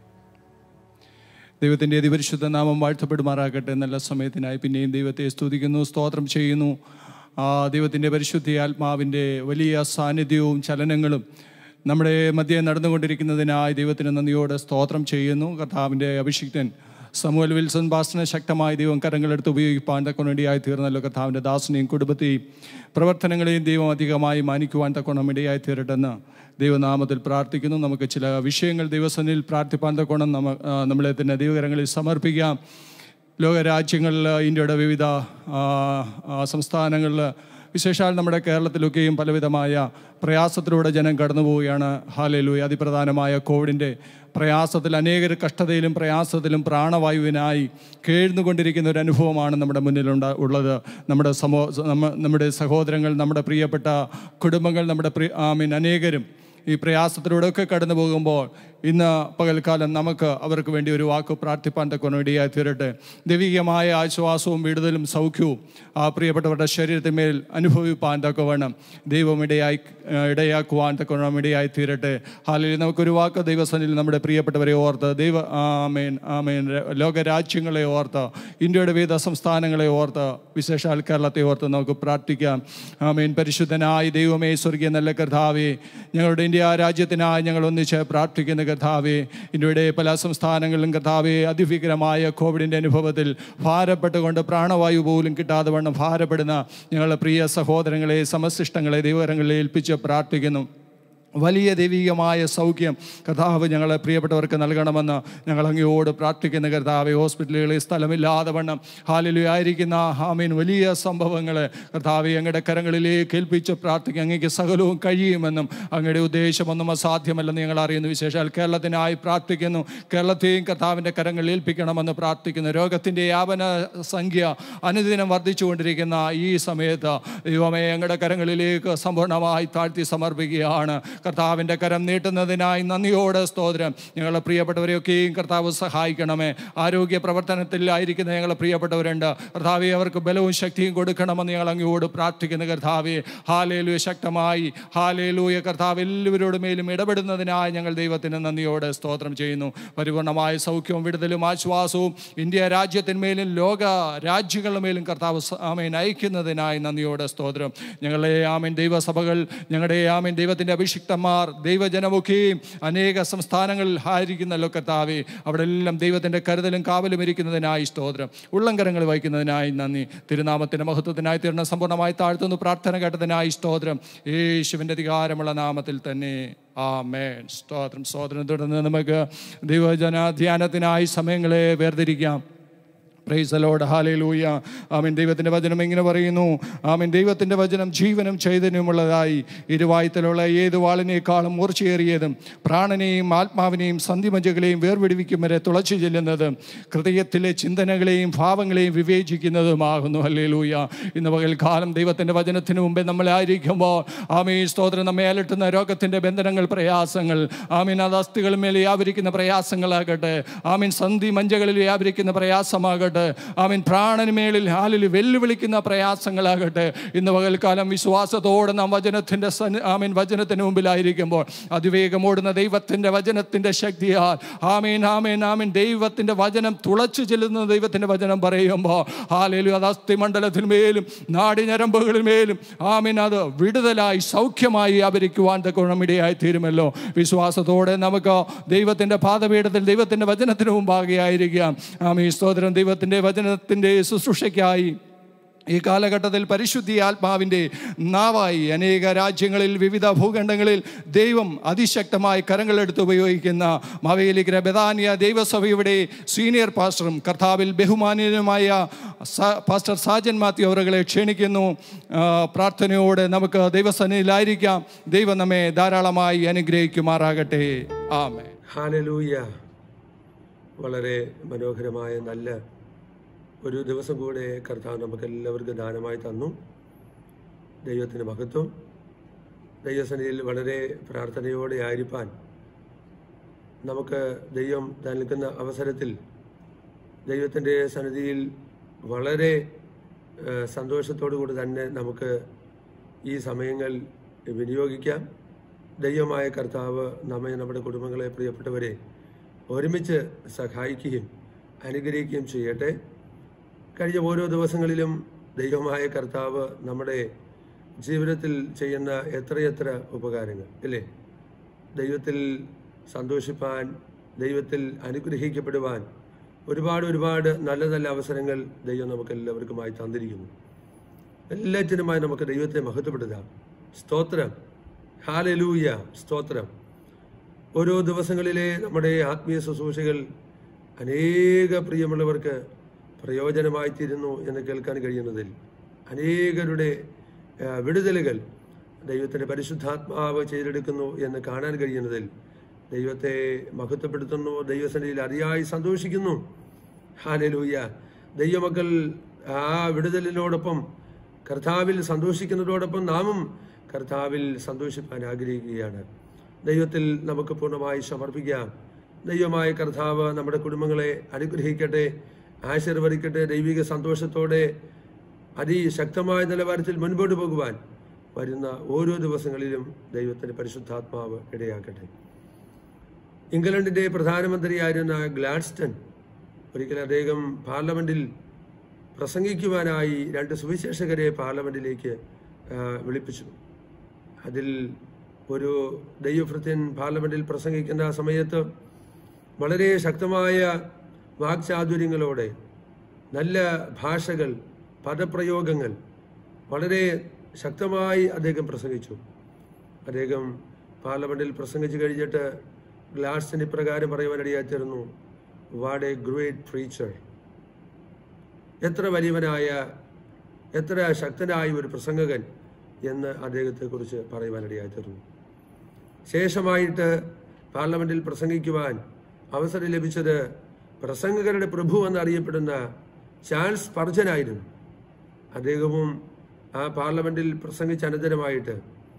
ദൈവത്തിൻ്റെ അതിപരിശുദ്ധ നാമം വാഴ്ത്തപ്പെടുമാറാകട്ടെ നല്ല സമയത്തിനായി പിന്നെയും ദൈവത്തെ സ്തുതിക്കുന്നു സ്തോത്രം ചെയ്യുന്നു ആ ദൈവത്തിൻ്റെ പരിശുദ്ധ ആത്മാവിൻ്റെ വലിയ സാന്നിധ്യവും ചലനങ്ങളും നമ്മുടെ മധ്യേ നടന്നുകൊണ്ടിരിക്കുന്നതിനായി ദൈവത്തിന് നന്ദിയോടെ സ്തോത്രം ചെയ്യുന്നു കർത്താവിൻ്റെ അഭിഷിക്തൻ സമൂഹൽ വിൽസൺ ബാസിനെ ശക്തമായി ദൈവം കരങ്ങളെടുത്ത് ഉപയോഗിപ്പാൻ തക്കൊണ്ട് വേണ്ടിയായി തീർന്നല്ലോ കർത്താവിൻ്റെ ദാസനെയും കുടുംബത്തെയും പ്രവർത്തനങ്ങളെയും ദൈവം അധികമായി മാനിക്കുവാൻ തക്കോണം ഇടയായി തീരട്ടെന്ന് ദൈവനാമത്തിൽ പ്രാർത്ഥിക്കുന്നു നമുക്ക് ചില വിഷയങ്ങൾ ദൈവസന്നിധിയിൽ പ്രാർത്ഥിപ്പാൻ തക്കോണം നമ്മ ആ, നമ്മളെ തന്നെ ദൈവകരങ്ങളിൽ സമർപ്പിക്കാം ലോകരാജ്യങ്ങളിൽ ഇന്ത്യയുടെ വിവിധ ആ, ആ, സംസ്ഥാനങ്ങളിൽ വിശേഷാൽ നമ്മുടെ കേരളത്തിലൊക്കെയും പലവിധമായ പ്രയാസത്തിലൂടെ ജനം കടന്നു പോവുകയാണ് ഹാലയിലു അതിപ്രധാനമായ കോവിഡിൻ്റെ പ്രയാസത്തിൽ അനേകർ കഷ്ടതയിലും പ്രയാസത്തിലും പ്രാണവായുവിനായി കേഴുന്നുകൊണ്ടിരിക്കുന്ന ഒരു അനുഭവമാണ് നമ്മുടെ മുന്നിലുണ്ട ഉള്ളത് നമ്മുടെ സമൂ നമ്മ നമ്മുടെ സഹോദരങ്ങൾ നമ്മുടെ പ്രിയപ്പെട്ട കുടുംബങ്ങൾ നമ്മുടെ പ്രിയ ഐ മീൻ അനേകരും ഈ പ്രയാസത്തിലൂടെയൊക്കെ കടന്നു പോകുമ്പോൾ ഇന്ന് പകൽക്കാലം നമുക്ക് അവർക്ക് വേണ്ടി ഒരു വാക്ക് പ്രാർത്ഥിപ്പാൻ തക്കോണം ഇടയായി തീരട്ടെ ദൈവികമായ ആശ്വാസവും വിടുതലും സൗഖ്യവും ആ പ്രിയപ്പെട്ടവരുടെ ശരീരത്തിന്മേൽ അനുഭവിപ്പാൻ തക്കവണ്ണം ദൈവം ഇടയായി ഇടയാക്കുവാൻ തക്കവണ്ണം ഇടയായി തീരട്ടെ ഹാലിൽ നമുക്കൊരു വാക്ക് ദൈവസനിൽ നമ്മുടെ പ്രിയപ്പെട്ടവരെ ഓർത്ത് ദൈവ ആമേൻ ആമേൻ ലോകരാജ്യങ്ങളെ ഓർത്ത് ഇന്ത്യയുടെ വിവിധ സംസ്ഥാനങ്ങളെ ഓർത്ത് വിശേഷാൽ കേരളത്തെ ഓർത്ത് നമുക്ക് പ്രാർത്ഥിക്കാം ആമേൻ പരിശുദ്ധനായ ദൈവമേ സ്വർഗീയ നല്ല കർത്താവേ ഞങ്ങളുടെ ഇന്ത്യ രാജ്യത്തിനായി ഞങ്ങൾ ഒന്നിച്ച് പ്രാർത്ഥിക്കുന്ന കർത്താവേ ഇന്ത്യയുടെ പല സംസ്ഥാനങ്ങളിലും കർത്താവേ അതിഭീകരമായ കോവിഡിൻ്റെ അനുഭവത്തിൽ ഭാരപ്പെട്ടുകൊണ്ട് പ്രാണവായു പോലും കിട്ടാതെ വണ്ണം ഭാരപ്പെടുന്ന ഞങ്ങളുടെ പ്രിയ സഹോദരങ്ങളെ സമശിഷ്ടങ്ങളെ ദൈവകരങ്ങളിൽ ഏൽപ്പിച്ച് പ്രാർത്ഥിക്കുന്നു വലിയ ദൈവികമായ സൗഖ്യം കർത്താവ് ഞങ്ങളെ പ്രിയപ്പെട്ടവർക്ക് നൽകണമെന്ന് ഞങ്ങൾ അങ്ങയോട് പ്രാർത്ഥിക്കുന്ന കർത്താവ് ഹോസ്പിറ്റലുകളിൽ സ്ഥലമില്ലാതെ വണ്ണം ഹാലിലു ആയിരിക്കുന്ന ഹാമീൻ വലിയ സംഭവങ്ങൾ കർത്താവ് അങ്ങയുടെ കരങ്ങളിലേക്ക് ഏൽപ്പിച്ച് പ്രാർത്ഥിക്കുക അങ്ങേക്ക് സകലവും കഴിയുമെന്നും അങ്ങയുടെ ഉദ്ദേശമൊന്നും അസാധ്യമല്ലെന്ന് ഞങ്ങൾ അറിയുന്നു വിശേഷാൽ കേരളത്തിനായി പ്രാർത്ഥിക്കുന്നു കേരളത്തെയും കർത്താവിൻ്റെ കരങ്ങളിൽ ഏൽപ്പിക്കണമെന്ന് പ്രാർത്ഥിക്കുന്നു രോഗത്തിൻ്റെ യാപന സംഖ്യ അനുദിനം വർദ്ധിച്ചുകൊണ്ടിരിക്കുന്ന ഈ സമയത്ത് ദൈവമേ അങ്ങയുടെ കരങ്ങളിലേക്ക് സമ്പൂർണ്ണമായി താഴ്ത്തി സമർപ്പിക്കുകയാണ് കർത്താവിൻ്റെ കരം നീട്ടുന്നതിനായി നന്ദിയോടെ സ്തോത്രം ഞങ്ങളെ പ്രിയപ്പെട്ടവരെയൊക്കെയും കർത്താവ് സഹായിക്കണമേ ആരോഗ്യ പ്രവർത്തനത്തിലായിരിക്കുന്ന ഞങ്ങളെ പ്രിയപ്പെട്ടവരുണ്ട് കർത്താവെ അവർക്ക് ബലവും ശക്തിയും കൊടുക്കണമെന്ന് ഞങ്ങൾ അങ്ങോട് പ്രാർത്ഥിക്കുന്ന കർത്താവെ ഹാലേലൂയ ശക്തമായി ഹാലേലൂയ കർത്താവ് എല്ലാവരോട് മേലും ഇടപെടുന്നതിനായി ഞങ്ങൾ ദൈവത്തിന് നന്ദിയോടെ സ്തോത്രം ചെയ്യുന്നു പരിപൂർണമായ സൗഖ്യവും വിടുതലും ആശ്വാസവും ഇന്ത്യ രാജ്യത്തിന്മേലും ലോക രാജ്യങ്ങളുടെ മേലും കർത്താവ് സ- ആമേൻ അയക്കുന്നതിനായി നന്ദിയോടെ സ്തോത്രം ഞങ്ങളെ ആമേൻ ദൈവസഭകൾ ഞങ്ങളുടെ ആമേൻ ദൈവത്തിൻ്റെ അഭിഷിക്തന്മാർ ദൈവജനമൊക്കെയും അനേക സംസ്ഥാനങ്ങളിൽ ആയിരിക്കുന്നല്ലോ കർത്താവെ അവിടെ എല്ലാം ദൈവത്തിൻ്റെ കരുതലും കാവലും ഇരിക്കുന്നതിനായി സ്തോത്രം ഉള്ളംകരങ്ങൾ വഹിക്കുന്നതിനായി നന്ദി തിരുനാമത്തിൻ്റെ മഹത്വത്തിനായി തീർന്ന സമ്പൂർണ്ണമായി താഴ്ത്തുന്നു പ്രാർത്ഥന കേട്ടതിനായി സ്തോത്രം യേശുവിൻ്റെ അധികാരമുള്ള നാമത്തിൽ തന്നെ ആമേൻ സ്തോത്രം സ്തോത്രം തുടർന്ന് നമുക്ക് ദൈവജന ധ്യാനത്തിനായി സമയങ്ങളെ വേർതിരിക്കാം പ്രൈസ് ലോഡ് ഹാലയിലൂയ ആമീൻ ദൈവത്തിൻ്റെ വചനം ഇങ്ങനെ പറയുന്നു ആമീൻ ദൈവത്തിൻ്റെ വചനം ജീവനും ചൈതന്യമുള്ളതായി ഇരുവായത്തിലുള്ള ഏത് വാളിനേക്കാളും മൂർച്ചയേറിയതും പ്രാണനെയും ആത്മാവിനെയും സന്ധിമജകളെയും വേർപിടിവിക്കും വരെ തുളച്ചു ചെല്ലുന്നത് ഹൃദയത്തിലെ ചിന്തനകളെയും ഭാവങ്ങളെയും വിവേചിക്കുന്നതുമാകുന്നു ഹല്ലേലൂയ ഇന്ന് പകൽക്കാലം ദൈവത്തിൻ്റെ വചനത്തിന് മുമ്പേ നമ്മളായിരിക്കുമ്പോൾ ആമീൻ സ്തോത്രം നമ്മെ അലട്ടുന്ന രോഗത്തിൻ്റെ ബന്ധനങ്ങൾ പ്രയാസങ്ങൾ ആമീൻ അത് അസ്ഥികൾ മേലെ വ്യാപരിക്കുന്ന പ്രയാസങ്ങളാകട്ടെ ആമീൻ സന്ധി മഞ്ചകളിൽ വ്യാപരിക്കുന്ന പ്രയാസമാകട്ടെ ആമീൻ പ്രാണനുമേളിൽ ഹാലിൽ വെല്ലുവിളിക്കുന്ന പ്രയാസങ്ങളാകട്ടെ ഇന്ന് പകൽക്കാലം വിശ്വാസത്തോടെ നാം വചനത്തിൻ്റെ സന് ആമീൻ വചനത്തിന് മുമ്പിലായിരിക്കുമ്പോൾ അതിവേഗം ഓടുന്ന ദൈവത്തിൻ്റെ വചനത്തിൻ്റെ ശക്തിയാൽ ആമീൻ ആമീൻ ആമീൻ ദൈവത്തിൻ്റെ വചനം തുളച്ചു ചെല്ലുന്ന ദൈവത്തിൻ്റെ വചനം പറയുമ്പോൾ ഹാലേലും അത് അസ്ഥിമണ്ഡലത്തിന്മേലും നാടിഞരമ്പുകളിന്മേലും ആമീൻ അത് വിടുതലായി സൗഖ്യമായി വ്യാപരിക്കുവാൻ തക്കോണമിടയായി തീരുമല്ലോ വിശ്വാസത്തോടെ നമുക്ക് ദൈവത്തിൻ്റെ പാദപീഠത്തിൽ ദൈവത്തിൻ്റെ വചനത്തിന് മുമ്പാകെ ആയിരിക്കാം ആമീൻ സ്തോത്രം ദൈവത്തിൻ്റെ വചനത്തിൻ്റെ ശുശ്രൂഷയ്ക്കായി ഈ കാലഘട്ടത്തിൽ പരിശുദ്ധി ആത്മാവിൻ്റെ നാവായി അനേക രാജ്യങ്ങളിൽ വിവിധ ഭൂഖണ്ഡങ്ങളിൽ ദൈവം അതിശക്തമായി കരങ്ങളെടുത്ത് ഉപയോഗിക്കുന്ന മവേലിഗ്ര ബദാനിയ ദൈവസഭയുടെ സീനിയർ പാസ്റ്ററും കർത്താവിൽ ബഹുമാനീയനുമായ സ- പാസ്റ്റർ സാജൻ മാത്യു അവരുകളെ ക്ഷണിക്കുന്നു ആ, പ്രാർത്ഥനയോടെ നമുക്ക് ദൈവസന്നിധിയിലായിരിക്കാം ദൈവം നമ്മെ ധാരാളമായി അനുഗ്രഹിക്കുമാറാകട്ടെ ആമേ ഹാലലൂയ വളരെ മനോഹരമായ നല്ല ഒരു ദിവസം കൂടെ കർത്താവ് നമുക്ക് എല്ലാവർക്കും ദാനമായി തന്നു ദൈവത്തിന് മഹത്വം ദൈവസന്നിധിയിൽ വളരെ പ്രാർത്ഥനയോടെ ആയിരിക്കാൻ നമുക്ക് ദൈവം നൽകുന്ന അവസരത്തിൽ ദൈവത്തിൻ്റെ സന്നിധിയിൽ വളരെ ഏഹ്, സന്തോഷത്തോടു കൂടി തന്നെ നമുക്ക് ഈ സമയങ്ങൾ വിനിയോഗിക്കാം ദൈവമായ കർത്താവ് നമ്മെ നമ്മുടെ കുടുംബങ്ങളെ പ്രിയപ്പെട്ടവരെ ഒരുമിച്ച് സഹായിക്കുകയും അനുഗ്രഹിക്കുകയും ചെയ്യട്ടെ കഴിഞ്ഞ ഓരോ ദിവസങ്ങളിലും ദൈവമായ കർത്താവ് നമ്മുടെ ജീവിതത്തിൽ ചെയ്യുന്ന എത്രയെത്ര ഉപകാരങ്ങൾ ഇല്ലേ ദൈവത്തിൽ സന്തോഷിപ്പാൻ ദൈവത്തിൽ അനുഗ്രഹിക്കപ്പെടുവാൻ ഒരുപാട് ഒരുപാട് നല്ല നല്ല അവസരങ്ങൾ ദൈവം നമുക്ക് എല്ലാവർക്കുമായി തന്നിരിക്കുന്നു എല്ലാറ്റിനുമായി നമുക്ക് ദൈവത്തെ മഹത്വപ്പെടുത്താം സ്തോത്രം ഹാലലൂയ സ്തോത്രം ഓരോ ദിവസങ്ങളിലെ നമ്മുടെ ആത്മീയ ശുശ്രൂഷകൾ അനേക പ്രിയമുള്ളവർക്ക് പ്രയോജനമായി തീരുന്നു എന്ന് കേൾക്കാൻ കഴിയുന്നതിൽ അനേകരുടെ ആ, വിടുതലുകൾ ദൈവത്തിൻ്റെ പരിശുദ്ധാത്മാവ് ചെയ്തെടുക്കുന്നു എന്ന് കാണാൻ കഴിയുന്നതിൽ ദൈവത്തെ മഹത്വപ്പെടുത്തുന്നു ദൈവസന്നിധിയിൽ അതിയായി സന്തോഷിക്കുന്നു ഹാലലൂയ ദൈവമക്കൾ ആ വിടുതലിനോടൊപ്പം കർത്താവിൽ സന്തോഷിക്കുന്നതോടൊപ്പം നാമും കർത്താവിൽ സന്തോഷിപ്പാൻ ആഗ്രഹിക്കുകയാണ് ദൈവത്തിൽ നമുക്ക് പൂർണ്ണമായി സമർപ്പിക്കാം ദൈവമായ കർത്താവ് നമ്മുടെ കുടുംബങ്ങളെ അനുഗ്രഹിക്കട്ടെ ആശീർവദിക്കട്ടെ ദൈവിക സന്തോഷത്തോടെ അതിശക്തമായ നിലവാരത്തിൽ മുൻപോട്ട് പോകുവാൻ വരുന്ന ഓരോ ദിവസങ്ങളിലും ദൈവത്തിന്റെ പരിശുദ്ധാത്മാവ് ഇടയാക്കട്ടെ ഇംഗ്ലണ്ടിന്റെ പ്രധാനമന്ത്രിയായിരുന്ന ഗ്ലാഡ്സ്റ്റൺ ഒരിക്കൽ അദ്ദേഹം പാർലമെന്റിൽ പ്രസംഗിക്കുവാനായി രണ്ട് സുവിശേഷകരെ പാർലമെന്റിലേക്ക് ആ, വിളിപ്പിച്ചു അതിൽ ഒരു ദൈവഭൃത്യൻ പാർലമെന്റിൽ പ്രസംഗിക്കുന്ന സമയത്ത് വളരെ ശക്തമായ വാക്ചാതുര്യങ്ങളോടെ നല്ല ഭാഷകൾ പദപ്രയോഗങ്ങൾ വളരെ ശക്തമായി അദ്ദേഹം പ്രസംഗിച്ചു അദ്ദേഹം പാർലമെന്റിൽ പ്രസംഗിച്ചു കഴിഞ്ഞിട്ട് ഗ്ലാഡ്സൺ ഇപ്രകാരം പറയുവാനിടയായി തീർന്നു വാട്ട് എ ഗ്രേറ്റ് പ്രീച്ചർ എത്ര വലിയവനായ എത്ര ശക്തനായ ഒരു പ്രസംഗകൻ എന്ന് അദ്ദേഹത്തെക്കുറിച്ച് പറയുവാനിടയായി തീർന്നു ശേഷമായിട്ട് പാർലമെന്റിൽ പ്രസംഗിക്കുവാൻ അവസരം ലഭിച്ചത് പ്രസംഗകരുടെ പ്രഭു എന്നറിയപ്പെടുന്ന ചാൾസ് പർജനായിരുന്നു അദ്ദേഹവും ആ പാർലമെന്റിൽ പ്രസംഗിച്ച അനന്തരമായിട്ട്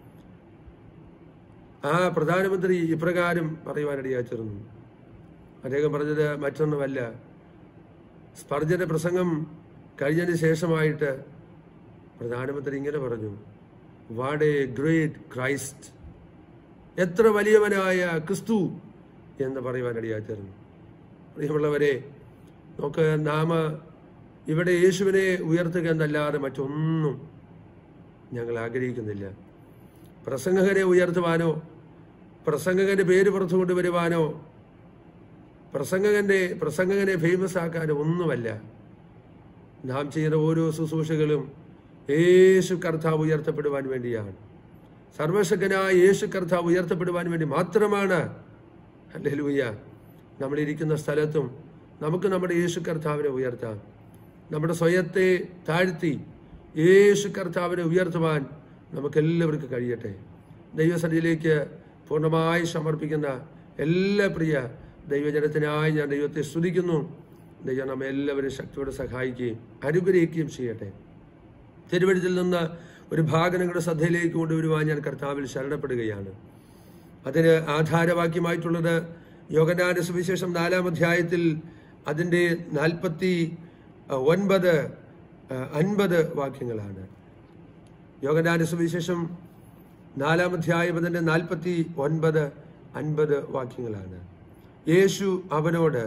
ആ പ്രധാനമന്ത്രി ഇപ്രകാരം പറയുവാനിടയായി തീർന്നു അദ്ദേഹം പറഞ്ഞത് മറ്റൊന്നുമല്ല സ്പർജന്റെ പ്രസംഗം കഴിഞ്ഞതിന് ശേഷമായിട്ട് പ്രധാനമന്ത്രി ഇങ്ങനെ പറഞ്ഞു വാട്ട് എ ഗ്രേറ്റ് ക്രൈസ്റ്റ് എത്ര വലിയവനായ ക്രിസ്തു എന്ന് പറയുവാനിടയായി തീർന്നു പ്രിയമുള്ളവരെ നമുക്ക് നാം ഇവിടെ യേശുവിനെ ഉയർത്തുക എന്നല്ലാതെ മറ്റൊന്നും ഞങ്ങൾ ആഗ്രഹിക്കുന്നില്ല പ്രസംഗകരെ ഉയർത്തുവാനോ പ്രസംഗകന്റെ പേര് പുറത്തു കൊണ്ടുവരുവാനോ പ്രസംഗകന്റെ പ്രസംഗകനെ ഫേമസ് ആക്കാനോ ഒന്നുമല്ല നാം ചെയ്യുന്ന ഓരോ ശുശ്രൂഷകളും യേശു കർത്താവ് ഉയർത്തപ്പെടുവാൻ വേണ്ടിയാണ് സർവശക്തനായ യേശു കർത്താവ് ഉയർത്തപ്പെടുവാൻ വേണ്ടി മാത്രമാണ് അല്ലേലൂയ നമ്മളിരിക്കുന്ന സ്ഥലത്തും നമുക്ക് നമ്മുടെ യേശു കർത്താവിനെ ഉയർത്താം നമ്മുടെ സ്വയത്തെ താഴ്ത്തി യേശു കർത്താവിനെ ഉയർത്തുവാൻ നമുക്കെല്ലാവർക്കും കഴിയട്ടെ ദൈവസന്നിധിയിലേക്ക് പൂർണ്ണമായി സമർപ്പിക്കുന്ന എല്ലാ പ്രിയ ദൈവജനത്തിനായി ഞാൻ ദൈവത്തെ സ്തുതിക്കുന്നു ദൈവം നമ്മെ എല്ലാവരും ശക്തിയോടെ സഹായിക്കുകയും അനുഗ്രഹിക്കുകയും ചെയ്യട്ടെ തിരുവഴുത്തിൽ നിന്ന് ഒരു ഭാഗം നിങ്ങളുടെ ശ്രദ്ധയിലേക്ക് കൊണ്ടുവരുവാൻ ഞാൻ കർത്താവിൽ ശരണപ്പെടുകയാണ് അതിന് ആധാരവാക്യമായിട്ടുള്ളത് യോഗനാന സുവിശേഷം നാലാം അധ്യായത്തിൽ അതിൻ്റെ നാൽപ്പത്തി ഒൻപത് അൻപത് വാക്യങ്ങളാണ് യോഗനാന സുവിശേഷം നാലാം അധ്യായം അതിൻ്റെ നാൽപ്പത്തി ഒൻപത് അൻപത് വാക്യങ്ങളാണ് യേശു അവനോട്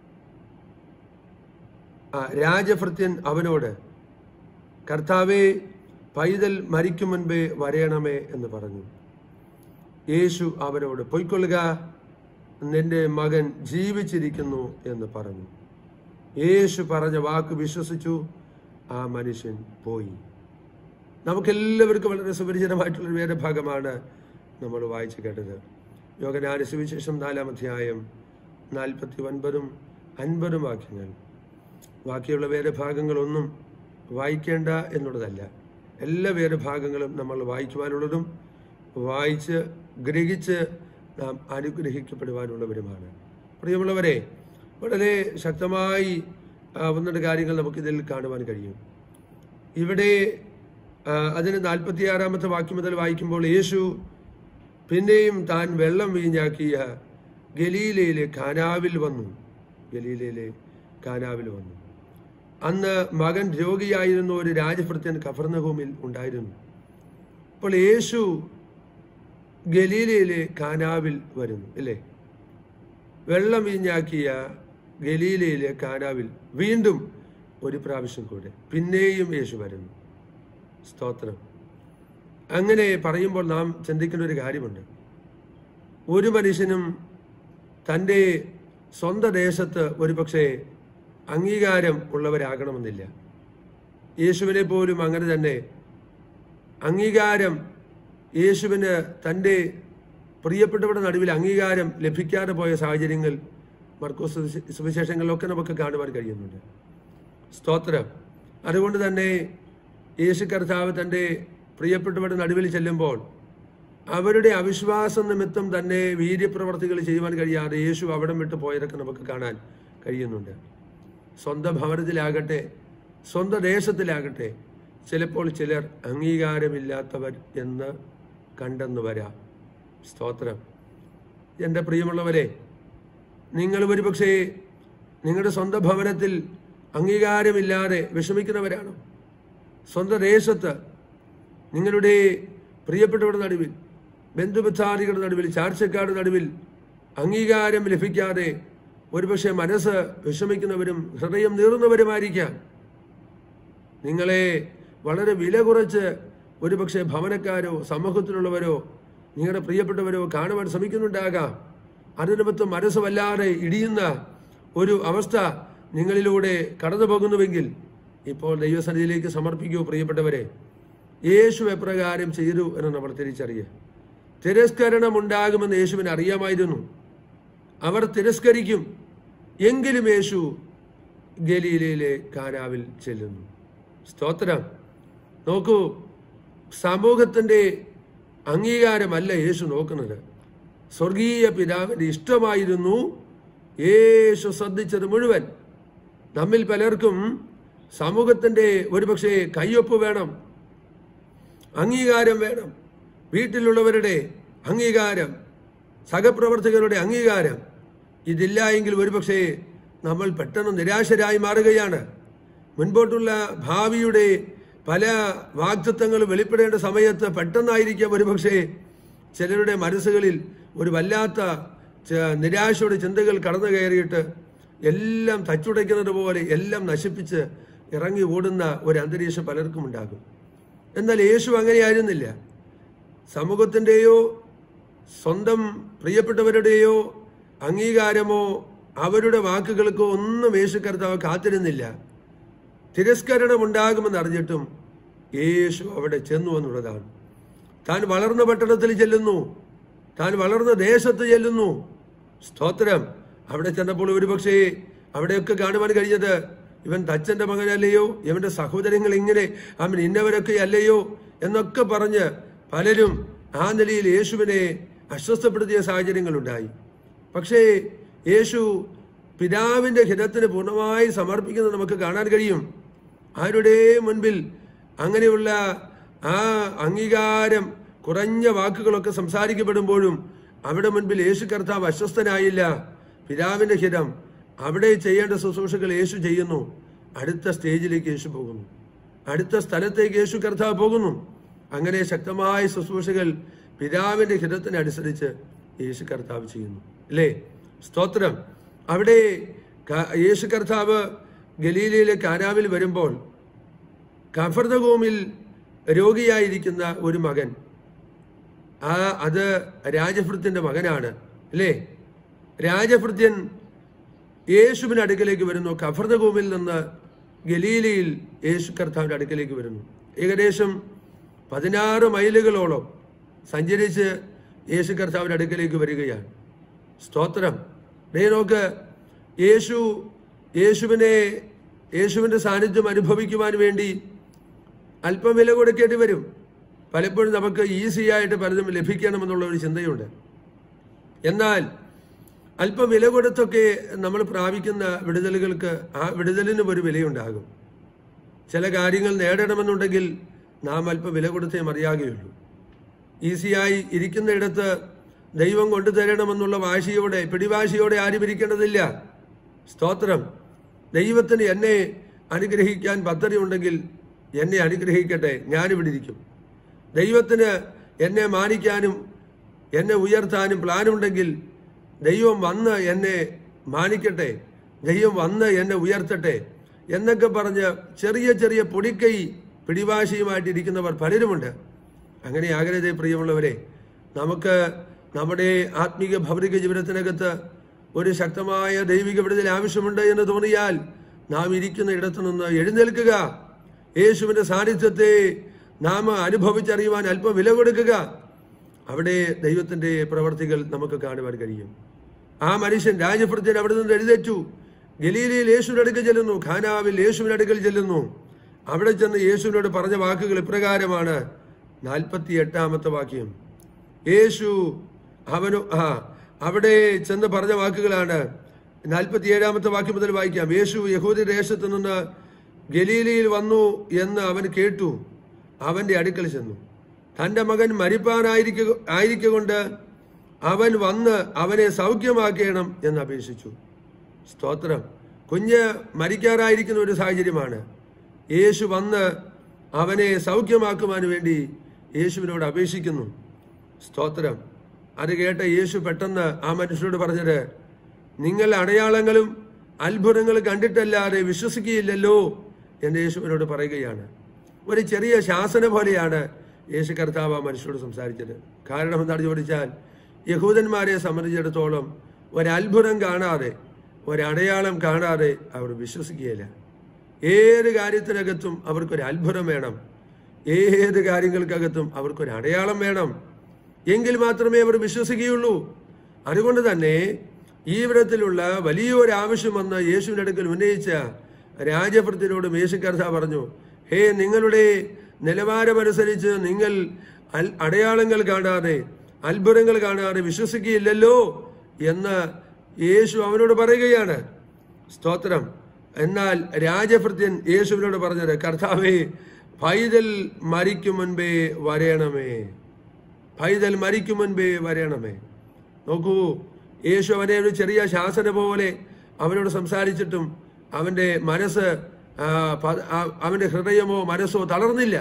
ആ, രാജഭൃത്യൻ അവനോട് കർത്താവെ പൈതൽ മരിക്കും മുൻപേ വരയണമേ എന്ന് പറഞ്ഞു യേശു അവനോട് പൊയ്ക്കൊള്ളുക നിന്റെ മകൻ ജീവിച്ചിരിക്കുന്നു എന്ന് പറഞ്ഞു യേശു പറഞ്ഞ വാക്ക് വിശ്വസിച്ചു ആ മനുഷ്യൻ പോയി നമുക്കെല്ലാവർക്കും വളരെ സുപരിചിതമായിട്ടുള്ള വേദഭാഗമാണ് നമ്മൾ വായിച്ചു കേട്ടത് യോഗനാന സുവിശേഷം നാലാം അധ്യായം നാൽപ്പത്തി ഒൻപതും അൻപതും വാക്യങ്ങൾ ബാക്കിയുള്ള വേദഭാഗങ്ങളൊന്നും വായിക്കേണ്ട എന്നുള്ളതല്ല എല്ലാ വേദഭാഗങ്ങളും നമ്മൾ വായിക്കുവാനുള്ളതും വായിച്ച് ഗ്രഹിച്ച് നാം അനുഗ്രഹിക്കപ്പെടുവാനുള്ളവരുമാണ് പ്രിയമുള്ളവരെ വളരെ ശക്തമായി ആ, ഒന്ന് രണ്ട് കാര്യങ്ങൾ നമുക്കിതിൽ കാണുവാൻ കഴിയും ഇവിടെ ആ, അതിന് നാൽപ്പത്തിയാറാമത്തെ വാക്യം മുതൽ വായിക്കുമ്പോൾ യേശു പിന്നെയും താൻ വെള്ളം വീഞ്ഞാക്കിയ ഗലീലയിലെ കാനാവിൽ വന്നു ഗലീലയിലെ കാനാവിൽ വന്നു അന്ന് മകൻ രോഗിയായിരുന്ന ഒരു രാജഭൃത്യൻ കഫർണഹൂമിൽ ഉണ്ടായിരുന്നു അപ്പോൾ യേശു ഗലീലയിലെ കാനാവിൽ വരുന്നു അല്ലേ വെള്ളം വീഞ്ഞാക്കിയ ഗലീലയിലെ കാനാവിൽ വീണ്ടും ഒരു പ്രാവശ്യം കൂടെ പിന്നെയും യേശു വരുന്നു സ്തോത്രം അങ്ങനെ പറയുമ്പോൾ നാം ചിന്തിക്കേണ്ട ഒരു കാര്യമുണ്ട് ഒരു മനുഷ്യനും തൻ്റെ സ്വന്തം ദേശത്ത് ഒരുപക്ഷെ അംഗീകാരം ഉള്ളവരാകണമെന്നില്ല യേശുവിനെ പോലും അങ്ങനെ തന്നെ അംഗീകാരം യേശുവിന് തൻ്റെ പ്രിയപ്പെട്ടവരുടെ നടുവിൽ അംഗീകാരം ലഭിക്കാതെ പോയ സാഹചര്യങ്ങൾ മർക്കോസ് സുവിശേ- സുവിശേഷങ്ങളിലൊക്കെ നമുക്ക് കാണുവാൻ കഴിയുന്നുണ്ട് സ്തോത്രം അതുകൊണ്ട് തന്നെ യേശു കർത്താവ് തൻ്റെ പ്രിയപ്പെട്ടവരുടെ നടുവിൽ ചെല്ലുമ്പോൾ അവരുടെ അവിശ്വാസം നിമിത്തം തന്നെ വീര്യപ്രവർത്തികൾ ചെയ്യുവാൻ കഴിയാതെ യേശു അവിടം വിട്ട് പോയതൊക്കെ നമുക്ക് കാണാൻ കഴിയുന്നുണ്ട് സ്വന്തം ഭവനത്തിലാകട്ടെ സ്വന്തം ദേശത്തിലാകട്ടെ ചിലപ്പോൾ ചിലർ അംഗീകാരമില്ലാത്തവർ എന്ന് കണ്ടെന്ന് വരാം സ്തോത്രം എൻ്റെ പ്രിയമുള്ളവരെ നിങ്ങൾ ഒരുപക്ഷേ നിങ്ങളുടെ സ്വന്തം ഭവനത്തിൽ അംഗീകാരമില്ലാതെ വിഷമിക്കുന്നവരാണോ സ്വന്തം ദേശത്ത് നിങ്ങളുടെ പ്രിയപ്പെട്ടവരുടെ നടുവിൽ ബന്ധുമിത്രാദികളുടെ നടുവിൽ ചാർച്ചക്കാരുടെ നടുവിൽ അംഗീകാരം ലഭിക്കാതെ ഒരുപക്ഷെ മനസ്സ് വിഷമിക്കുന്നവരും ഹൃദയം നീറുന്നവരുമായിരിക്കാം നിങ്ങളെ വളരെ വില കുറച്ച് ഒരുപക്ഷെ ഭവനക്കാരോ സമൂഹത്തിലുള്ളവരോ നിങ്ങളുടെ പ്രിയപ്പെട്ടവരോ കാണുവാൻ ശ്രമിക്കുന്നുണ്ടാകാം അത് നിമിത്തം മനസ്സ് വല്ലാതെ ഇടിയുന്ന ഒരു അവസ്ഥ നിങ്ങളിലൂടെ കടന്നു പോകുന്നുവെങ്കിൽ ഇപ്പോൾ ദൈവസന്നിധിയിലേക്ക് സമർപ്പിക്കൂ പ്രിയപ്പെട്ടവരെ യേശു എപ്രകാരം ചെയ്തു എന്ന് നമ്മൾ തിരിച്ചറിയുക തിരസ്കരണം ഉണ്ടാകുമെന്ന് യേശുവിന് അറിയാമായിരുന്നു അവർ തിരസ്കരിക്കും എങ്കിലും യേശു ഗലീലയിലെ കാനാവിൽ ചെല്ലുന്നു സ്തോത്രം നോക്കൂ സമൂഹത്തിന്റെ അംഗീകാരമല്ല യേശു നോക്കുന്നത് സ്വർഗീയ പിതാവിന്റെ ഇഷ്ടമായിരുന്നു യേശു ശ്രദ്ധിച്ചത് മുഴുവൻ നമ്മിൽ പലർക്കും സമൂഹത്തിന്റെ ഒരുപക്ഷെ കയ്യൊപ്പ് വേണം അംഗീകാരം വേണം വീട്ടിലുള്ളവരുടെ അംഗീകാരം സഹപ്രവർത്തകരുടെ അംഗീകാരം ഇതില്ല എങ്കിൽ ഒരുപക്ഷെ നമ്മൾ പെട്ടെന്ന് നിരാശരായി മാറുകയാണ് മുൻപോട്ടുള്ള ഭാവിയുടെ പല വാക്തത്വങ്ങൾ വെളിപ്പെടേണ്ട സമയത്ത് പെട്ടെന്നായിരിക്കാം ഒരുപക്ഷെ ചിലരുടെ മനസ്സുകളിൽ ഒരു വല്ലാത്ത ച- നിരാശയുടെ ചിന്തകൾ കടന്നു കയറിയിട്ട് എല്ലാം തച്ചുടയ്ക്കുന്നത് പോലെ എല്ലാം നശിപ്പിച്ച് ഇറങ്ങി ഓടുന്ന ഒരു അന്തരീക്ഷം പലർക്കും ഉണ്ടാകും എന്നാൽ യേശു അങ്ങനെയായിരുന്നില്ല സമൂഹത്തിൻ്റെയോ സ്വന്തം പ്രിയപ്പെട്ടവരുടെയോ അംഗീകാരമോ അവരുടെ വാക്കുകൾക്കോ ഒന്നും യേശു കർത്താവ് കാത്തിരുന്നില്ല തിരസ്കരണം ഉണ്ടാകുമെന്ന് അറിഞ്ഞിട്ടും യേശു അവിടെ ചെന്നു എന്നുള്ളതാണ് താൻ വളർന്ന പട്ടണത്തിൽ ചെല്ലുന്നു താൻ വളർന്ന ദേശത്ത് ചെല്ലുന്നു സ്തോത്രം അവിടെ ചെന്നപ്പോൾ ഒരുപക്ഷേ അവിടെയൊക്കെ കാണുവാൻ കഴിഞ്ഞത് ഇവൻ തച്ചന്റെ മകനല്ലയോ ഇവന്റെ സഹോദരങ്ങൾ ഇങ്ങനെ അവൻ ഇന്നവരൊക്കെ അല്ലയോ എന്നൊക്കെ പറഞ്ഞ് പലരും ആ നിലയിൽ യേശുവിനെ അസ്വസ്ഥപ്പെടുത്തിയ സാഹചര്യങ്ങളുണ്ടായി പക്ഷേ യേശു പിതാവിന്റെ ഹിതത്തിന് പൂർണ്ണമായി സമർപ്പിക്കുന്നത് നമുക്ക് കാണാൻ കഴിയും ആരുടെ മുൻപിൽ അങ്ങനെയുള്ള ആ അംഗീകാരം കുറഞ്ഞ വാക്കുകളൊക്കെ സംസാരിക്കപ്പെടുമ്പോഴും അവിടെ മുൻപിൽ യേശു കർത്താവ് അസ്വസ്ഥനായില്ല പിതാവിന്റെ ഹിതം അവിടെ ചെയ്യേണ്ട ശുശ്രൂഷകൾ യേശു ചെയ്യുന്നു അടുത്ത സ്റ്റേജിലേക്ക് യേശു പോകുന്നു അടുത്ത സ്ഥലത്തേക്ക് യേശു കർത്താവ് പോകുന്നു അങ്ങനെ ശക്തമായ ശുശ്രൂഷകൾ പിതാവിന്റെ ഹിതത്തിനനുസരിച്ച് യേശു കർത്താവ് ചെയ്യുന്നു അല്ലേ സ്തോത്രം അവിടെ ക- യേശു കർത്താവ് ഗലീലയിലെ കാനാവിൽ വരുമ്പോൾ കഫർദഗോമിൽ രോഗിയായിരിക്കുന്ന ഒരു മകൻ ആ അത് രാജഭൃത്യന്റെ മകനാണ് അല്ലേ രാജഭൃത്യൻ യേശുവിന്റെ അടുക്കലേക്ക് വരുന്നു കഫർദഗോമിൽ നിന്ന് ഗലീലയിൽ യേശു കർത്താവിന്റെ അടുക്കലേക്ക് വരുന്നു ഏകദേശം പതിനാറ് മൈലുകളോളം സഞ്ചരിച്ച് യേശു കർത്താവിന്റെ അടുക്കലേക്ക് വരികയാണ് സ്തോത്രം ദേ നോക്ക് യേശു യേശുവിനെ യേശുവിന്റെ സാന്നിധ്യം അനുഭവിക്കുവാൻ വേണ്ടി അല്പം വില കൊടുക്കേണ്ടി വരും പലപ്പോഴും നമുക്ക് ഈസി ആയിട്ട് പലതും ലഭിക്കണമെന്നുള്ള ഒരു ചിന്തയുണ്ട് എന്നാൽ അല്പം വില കൊടുത്തൊക്കെ നമ്മൾ പ്രാപിക്കുന്ന വിടുതലുകൾക്ക് ആ വിടുതലിനും ഒരു വിലയുണ്ടാകും ചില കാര്യങ്ങൾ നേടണമെന്നുണ്ടെങ്കിൽ നാം അല്പം വില കൊടുത്തേ മറിയാകുകയുള്ളൂ ഈസിയായി ഇരിക്കുന്നിടത്ത് ദൈവം കൊണ്ടു തരണമെന്നുള്ള വാശിയോടെ പിടിവാശിയോടെ ആരും ഇരിക്കേണ്ടതില്ല സ്തോത്രം ദൈവത്തിന് എന്നെ അനുഗ്രഹിക്കാൻ പദ്ധതി ഉണ്ടെങ്കിൽ എന്നെ അനുഗ്രഹിക്കട്ടെ ഞാനിവിടെ ഇരിക്കും ദൈവത്തിന് എന്നെ മാനിക്കാനും എന്നെ ഉയർത്താനും പ്ലാനുണ്ടെങ്കിൽ ദൈവം വന്ന് എന്നെ മാനിക്കട്ടെ ദൈവം വന്ന് എന്നെ ഉയർത്തട്ടെ എന്നൊക്കെ പറഞ്ഞ് ചെറിയ ചെറിയ പൊടിക്കൈ പിടിവാശിയുമായിട്ടിരിക്കുന്നവർ പലരുമുണ്ട് അങ്ങനെ ആകരുതേ പ്രിയമുള്ളവരെ നമുക്ക് നമ്മുടെ ആത്മീക ഭൗതിക ജീവിതത്തിനകത്ത് ഒരു ശക്തമായ ദൈവിക വിടുതൽ ആവശ്യമുണ്ട് എന്ന് തോന്നിയാൽ നാം ഇരിക്കുന്ന ഇടത്തു നിന്ന് എഴുന്നേൽക്കുക യേശുവിന്റെ സാന്നിധ്യത്തെ നാം അനുഭവിച്ചറിയുവാൻ അല്പം വില കൊടുക്കുക അവിടെ ദൈവത്തിന്റെ പ്രവർത്തികൾ നമുക്ക് കാണുവാൻ കഴിയും ആ മനുഷ്യൻ രാജഭൃത്യൻ അവിടെ നിന്ന് എഴുന്നേറ്റു ഗലീലയിൽ യേശുവിന്റെ അടുക്കൽ ചെല്ലുന്നു ഖാനാവിൽ യേശുവിന്റെ അടുക്കൽ ചെല്ലുന്നു അവിടെ ചെന്ന് യേശുവിനോട് പറഞ്ഞ വാക്കുകൾ ഇപ്രകാരമാണ് നാൽപ്പത്തി എട്ടാമത്തെ വാക്യം യേശു അവനു ആ അവിടെ ചെന്ന് പറഞ്ഞ വാക്കുകളാണ് നാൽപ്പത്തി ഏഴാമത്തെ വാക്യം മുതൽ വായിക്കാം യേശു യഹൂദി ദേശത്ത് നിന്ന് ഗലീലയിൽ വന്നു എന്ന് അവൻ കേട്ടു അവന്റെ അടുക്കൽ ചെന്നു തന്റെ മകൻ മരിപ്പാനായിരിക്ക ആയിരിക്കൊണ്ട് അവൻ വന്ന് അവനെ സൗഖ്യമാക്കണം എന്ന് അപേക്ഷിച്ചു സ്തോത്രം കുഞ്ഞ് മരിക്കാറായിരിക്കുന്ന ഒരു സാഹചര്യമാണ് യേശു വന്ന് അവനെ സൗഖ്യമാക്കുവാൻ വേണ്ടി യേശുവിനോട് അപേക്ഷിക്കുന്നു സ്തോത്രം അത് കേട്ട യേശു പെട്ടെന്ന് ആ മനുഷ്യനോട് പറഞ്ഞത് നിങ്ങൾ അടയാളങ്ങളും അത്ഭുതങ്ങളും കണ്ടിട്ടല്ലാതെ വിശ്വസിക്കുകയില്ലല്ലോ എന്ന് യേശുവിനോട് പറയുകയാണ് ഒരു ചെറിയ ശാസന പോലെയാണ് യേശു കർത്താവ് ആ മനുഷ്യനോട് സംസാരിച്ചത് കാരണം എന്താണ് ചോദിച്ചാൽ യഹൂദന്മാരെ സംബന്ധിച്ചിടത്തോളം ഒരത്ഭുതം കാണാതെ ഒരടയാളം കാണാതെ അവർ വിശ്വസിക്കുകയില്ല ഏത് കാര്യത്തിനകത്തും അവർക്കൊരു അത്ഭുതം വേണം ഏത് കാര്യങ്ങൾക്കകത്തും അവർക്കൊരു അടയാളം വേണം എങ്കിൽ മാത്രമേ അവർ വിശ്വസിക്കുകയുള്ളൂ അതുകൊണ്ട് തന്നെ ഈ വിധത്തിലുള്ള വലിയൊരു ആവശ്യം വന്ന് യേശുവിന്റെ അടുക്കൽ ഉന്നയിച്ച രാജഭൃത്തിനോടും യേശു കർത്താവ് പറഞ്ഞു ഹേ നിങ്ങളുടെ നിലവാരമനുസരിച്ച് നിങ്ങൾ അൽ- അടയാളങ്ങൾ കാണാതെ അത്ഭുതങ്ങൾ കാണാതെ വിശ്വസിക്കുകയില്ലല്ലോ എന്ന് യേശു അവനോട് പറയുകയാണ് സ്തോത്രം എന്നാൽ രാജഭൃത്യൻ യേശുവിനോട് പറഞ്ഞത് കർത്താവേ പൈതൽ മരിക്കും മുൻപേ വരയണമേ പൈതൽ മരിക്കും മുൻപേ വരയണമേ നോക്കൂ യേശു അവനെ ഒരു ചെറിയ ശാസന പോലെ അവനോട് സംസാരിച്ചിട്ടും അവന്റെ മനസ്സ് ആ, പ- ആ- അവന്റെ ഹൃദയമോ മനസ്സോ തളർന്നില്ല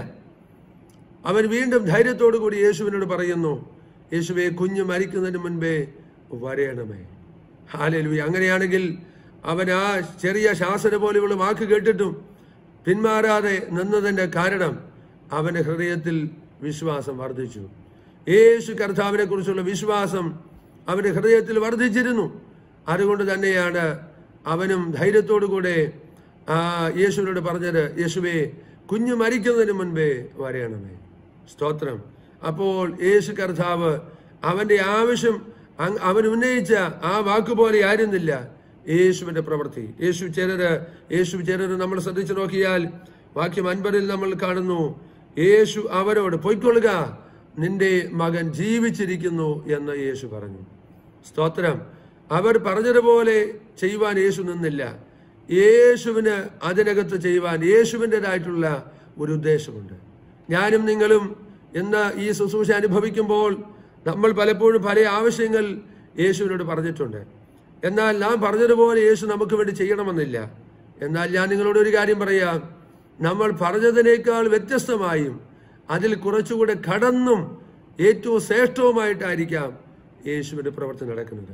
അവൻ വീണ്ടും ധൈര്യത്തോടു കൂടി യേശുവിനോട് പറയുന്നു യേശുവെ കുഞ്ഞ് മരിക്കുന്നതിന് മുൻപേ വരയണമേ ഹാലലുവി അങ്ങനെയാണെങ്കിൽ അവൻ ആ ചെറിയ ശാസന പോലെയുള്ള വാക്ക് കേട്ടിട്ടും പിന്മാറാതെ നിന്നതിന്റെ കാരണം അവന്റെ ഹൃദയത്തിൽ വിശ്വാസം വർദ്ധിച്ചു യേശു കർത്താവിനെ കുറിച്ചുള്ള വിശ്വാസം അവന്റെ ഹൃദയത്തിൽ വർദ്ധിച്ചിരുന്നു അതുകൊണ്ട് തന്നെയാണ് അവനും ധൈര്യത്തോടു കൂടെ ആ യേശുവിനോട് പറഞ്ഞത് യേശുവേ കുഞ്ഞു മരിക്കുന്നതിന് മുൻപേ വരയണമേ സ്തോത്രം അപ്പോൾ യേശു കർത്താവ് അവന്റെ ആവശ്യം അങ് അവൻ ഉന്നയിച്ച ആ വാക്കുപോലെ ആയിരുന്നില്ല യേശുവിന്റെ പ്രവൃത്തി യേശു ചിലര് യേശു ചിലര് നമ്മൾ ശ്രദ്ധിച്ചു നോക്കിയാൽ വാക്യം അൻപതിൽ നമ്മൾ കാണുന്നു യേശു അവരോട് പൊയ്ക്കൊള്ളുക നിന്റെ മകൻ ജീവിച്ചിരിക്കുന്നു എന്ന് യേശു പറഞ്ഞു സ്തോത്രം അവർ പറഞ്ഞതുപോലെ ചെയ്യുവാൻ യേശു നിന്നില്ല യേശുവിന് അതിനകത്ത് ചെയ്യുവാൻ യേശുവിൻ്റെതായിട്ടുള്ള ഒരു ഉദ്ദേശമുണ്ട് ഞാനും നിങ്ങളും ഇന്ന് ഈ ശുശ്രൂഷ അനുഭവിക്കുമ്പോൾ നമ്മൾ പലപ്പോഴും പല ആവശ്യങ്ങൾ യേശുവിനോട് പറഞ്ഞിട്ടുണ്ട് എന്നാൽ നാം പറഞ്ഞതുപോലെ യേശു നമുക്ക് വേണ്ടി ചെയ്യണമെന്നില്ല എന്നാൽ ഞാൻ നിങ്ങളോട് ഒരു കാര്യം പറയാം നമ്മൾ പറഞ്ഞതിനേക്കാൾ വ്യത്യസ്തമായും അതിൽ കുറച്ചുകൂടെ കടന്നും ഏറ്റവും ശ്രേഷ്ഠവുമായിട്ടായിരിക്കാം യേശുവിന്റെ പ്രവർത്തി നടക്കുന്നത്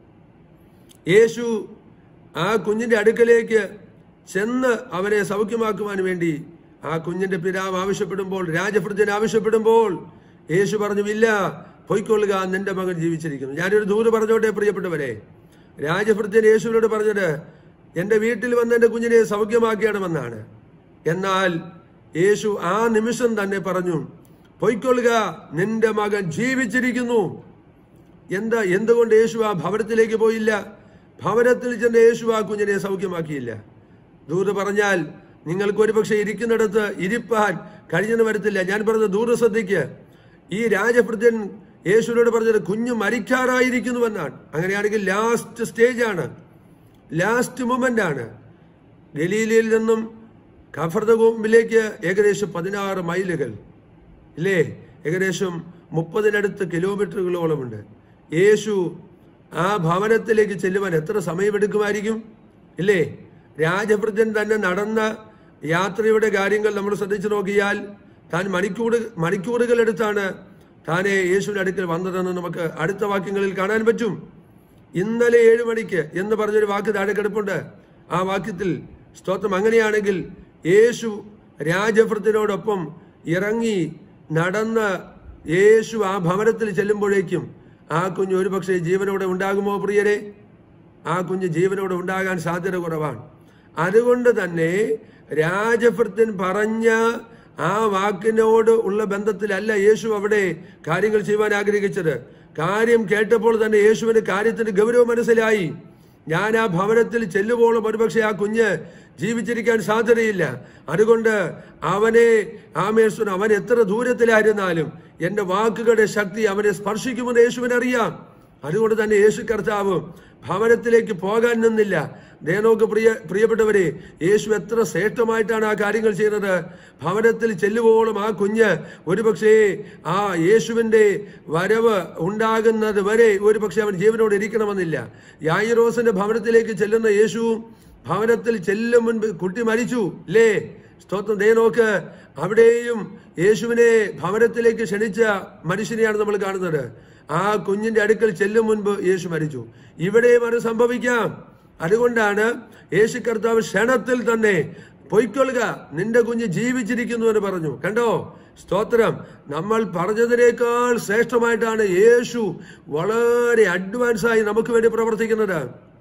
യേശു ആ കുഞ്ഞിന്റെ അടുക്കലേക്ക് ചെന്ന് അവനെ സൗഖ്യമാക്കുവാൻ വേണ്ടി ആ കുഞ്ഞിന്റെ പിതാവ് ആവശ്യപ്പെടുമ്പോൾ രാജഭൃത്യൻ ആവശ്യപ്പെടുമ്പോൾ യേശു പറഞ്ഞു ഇല്ല പൊയ്ക്കൊള്ളുക നിന്റെ മകൻ ജീവിച്ചിരിക്കുന്നു ഞാനൊരു ദൂത് പറഞ്ഞോട്ടെ പ്രിയപ്പെട്ടവരെ രാജഭൃത്യൻ യേശുവിനോട് പറഞ്ഞത് എന്റെ വീട്ടിൽ വന്ന് എന്റെ കുഞ്ഞിനെ സൗഖ്യമാക്കിയണമെന്നാണ് എന്നാൽ യേശു ആ നിമിഷം തന്നെ പറഞ്ഞു പൊയ്ക്കൊള്ളുക നിന്റെ മകൻ ജീവിച്ചിരിക്കുന്നു എന്താ എന്തുകൊണ്ട് യേശു ആ ഭവനത്തിലേക്ക് പോയില്ല ഭവനത്തിൽ ചെന്ന് യേശു ആ കുഞ്ഞിനെ സൗഖ്യമാക്കിയില്ല ദൂത് പറഞ്ഞാൽ നിങ്ങൾക്ക് ഒരുപക്ഷെ ഇരിക്കുന്നിടത്ത് ഇരിപ്പാൻ കഴിഞ്ഞെന്ന് വരത്തില്ല ഞാൻ പറഞ്ഞ ദൂത് ശ്രദ്ധിക്ക് ഈ രാജഭൃത്യൻ യേശുവിനോട് പറഞ്ഞത് കുഞ്ഞ് മരിക്കാറായിരിക്കുന്നുവെന്നാണ് അങ്ങനെയാണെങ്കിൽ ലാസ്റ്റ് സ്റ്റേജ് ആണ് ലാസ്റ്റ് മൊമെന്റ് ആണ് ഗലീലയിൽ നിന്നും കഫർദഗോമിലേക്ക് ഏകദേശം പതിനാറ് മൈലുകൾ ഇല്ലേ ഏകദേശം മുപ്പതിനടുത്ത് കിലോമീറ്ററുകളോളമുണ്ട് യേശു ആ ഭവനത്തിലേക്ക് ചെല്ലുവാൻ എത്ര സമയമെടുക്കുമായിരിക്കും ഇല്ലേ രാജഭൃത്യൻ തന്നെ നടന്ന യാത്രയുടെ കാര്യങ്ങൾ നമ്മൾ ശ്രദ്ധിച്ചു നോക്കിയാൽ താൻ മണിക്കൂർ മണിക്കൂറുകൾ എടുത്താണ് താനെ യേശുവിന്റെ അടുക്കൽ വന്നതെന്ന് നമുക്ക് അടുത്ത വാക്യങ്ങളിൽ കാണാൻ പറ്റും ഇന്നലെ ഏഴു മണിക്ക് എന്ന് പറഞ്ഞൊരു വാക്ക് താഴെ കിടപ്പുണ്ട് ആ വാക്യത്തിൽ സ്തോത്രം അങ്ങനെയാണെങ്കിൽ യേശു രാജഭൃത്തിനോടൊപ്പം ഇറങ്ങി നടന്ന് യേശു ആ ഭവനത്തിൽ ചെല്ലുമ്പോഴേക്കും ആ കുഞ്ഞ് ഒരുപക്ഷെ ജീവനോടെ ഉണ്ടാകുമോ പ്രിയരെ ആ കുഞ്ഞ് ജീവനോടെ ഉണ്ടാകാൻ സാധ്യത കുറവാണ് അതുകൊണ്ട് തന്നെ രാജഭൃത്യൻ പറഞ്ഞ ആ വാക്കിനോട് ഉള്ള ബന്ധത്തിലല്ല യേശു അവിടെ കാര്യങ്ങൾ ചെയ്യുവാൻ ആഗ്രഹിച്ചത് കാര്യം കേട്ടപ്പോൾ തന്നെ യേശുവിന് കാര്യത്തിന്റെ ഗൗരവം മനസ്സിലായി ഞാൻ ആ ഭവനത്തിൽ ചെല്ലുമ്പോഴും ഒരുപക്ഷെ ആ കുഞ്ഞ് ജീവിച്ചിരിക്കാൻ സാധ്യതയില്ല അതുകൊണ്ട് അവനെ ആമേശ്വരൻ അവൻ എത്ര ദൂരത്തിലായിരുന്നാലും എന്റെ വാക്കുകളുടെ ശക്തി അവനെ സ്പർശിക്കുമെന്ന് യേശുവിന് അറിയാം അതുകൊണ്ട് തന്നെ യേശു കർത്താവ് ഭവനത്തിലേക്ക് പോകാൻ നിന്നില്ല ദേനോക്ക് പ്രിയ പ്രിയപ്പെട്ടവരെ യേശു എത്ര ശ്രേഷ്ഠമായിട്ടാണ് ആ കാര്യങ്ങൾ ചെയ്യുന്നത് ഭവനത്തിൽ ചെല്ലുവോളം ആ കുഞ്ഞ് ഒരുപക്ഷേ ആ യേശുവിന്റെ വരവ് ഉണ്ടാകുന്നത് വരെ ഒരുപക്ഷെ അവൻ ജീവനോട് ഇരിക്കണമെന്നില്ല യായിറോസിന്റെ ഭവനത്തിലേക്ക് ചെല്ലുന്ന യേശു ഭവനത്തിൽ ചെല്ലും മുൻപ് കുട്ടി മരിച്ചു അല്ലേ സ്തോത്രം ദേ നോക്ക് അവിടെയും യേശുവിനെ ഭവനത്തിലേക്ക് ക്ഷണിച്ച മനുഷ്യനെയാണ് നമ്മൾ കാണുന്നത് ആ കുഞ്ഞിന്റെ അടുക്കൽ ചെല്ലും മുൻപ് യേശു മരിച്ചു ഇവിടെയും അത് സംഭവിക്കാം അതുകൊണ്ടാണ് യേശു കർത്താവ് ക്ഷണത്തിൽ തന്നെ പൊയ്ക്കൊള്ളുക നിന്റെ കുഞ്ഞ് ജീവിച്ചിരിക്കുന്നു എന്ന് പറഞ്ഞു കണ്ടോ സ്തോത്രം നമ്മൾ പറഞ്ഞതിനേക്കാൾ ശ്രേഷ്ഠമായിട്ടാണ് യേശു വളരെ അഡ്വാൻസ് ആയി നമുക്ക് വേണ്ടി പ്രവർത്തിക്കുന്നത്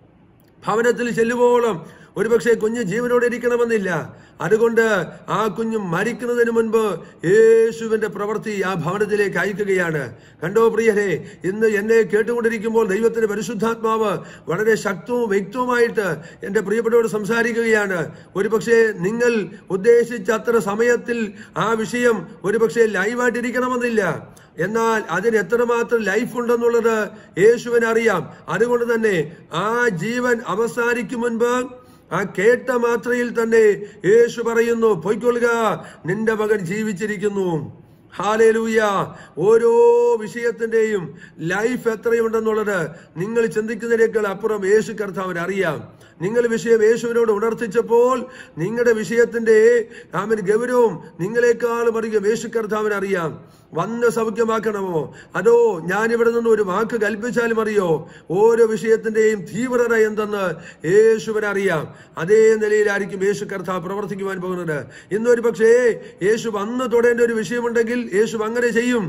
ഭവനത്തിൽ ചെല്ലുവോളം ഒരുപക്ഷെ കുഞ്ഞ് ജീവനോടെ ഇരിക്കണമെന്നില്ല അതുകൊണ്ട് ആ കുഞ്ഞ് മരിക്കുന്നതിന് മുൻപ് യേശുവിന്റെ പ്രവൃത്തി ആ ഭവനത്തിലേക്ക് അയക്കുകയാണ് കണ്ടോ പ്രിയരെ ഇന്ന് എന്നെ കേട്ടുകൊണ്ടിരിക്കുമ്പോൾ ദൈവത്തിന്റെ പരിശുദ്ധാത്മാവ് വളരെ ശക്തവും വ്യക്തവുമായിട്ട് എന്റെ പ്രിയപ്പെട്ടവരോട് സംസാരിക്കുകയാണ് ഒരുപക്ഷെ നിങ്ങൾ ഉദ്ദേശിച്ച അത്ര സമയത്തിൽ ആ വിഷയം ഒരുപക്ഷെ ലൈവായിട്ടിരിക്കണമെന്നില്ല എന്നാൽ അതിന് എത്രമാത്രം ലൈഫ് ഉണ്ടെന്നുള്ളത് യേശുവിന് അറിയാം അതുകൊണ്ട് തന്നെ ആ ജീവൻ അവസാനിക്കും മുൻപ് ആ കേട്ട മാത്രയിൽ തന്നെ യേശു പറയുന്നു പൊയ്ക്കൊള്ളുക നിന്റെ മകൻ ജീവിച്ചിരിക്കുന്നു ഹാലേലൂയ ഓരോ വിഷയത്തിന്റെയും ലൈഫ് എത്രയുണ്ടെന്നുള്ളത് നിങ്ങൾ ചിന്തിക്കുന്നതിനേക്കാൾ അപ്പുറം യേശു കർത്താവിന് അറിയാം നിങ്ങൾ വിഷയം യേശുവിനോട് ഉണർത്തിച്ചപ്പോൾ നിങ്ങളുടെ വിഷയത്തിന്റെ ആമൻ ഗൗരവം നിങ്ങളെക്കാളും അധികം യേശു കർത്താവിന് അറിയാം വന്ന് സൗഖ്യമാക്കണമോ അതോ ഞാൻ ഇവിടെ നിന്ന് ഒരു വാക്ക് കൽപ്പിച്ചാലും അറിയോ ഓരോ വിഷയത്തിന്റെയും തീവ്രത എന്തെന്ന് യേശുവിന് അറിയാം അതേ നിലയിലായിരിക്കും യേശു കർത്താവ് പ്രവർത്തിക്കുവാൻ പോകുന്നത് ഇന്നൊരു പക്ഷേ യേശു വന്ന് തൊടേണ്ട ഒരു വിഷയമുണ്ടെങ്കിൽ യേശു അങ്ങനെ ചെയ്യും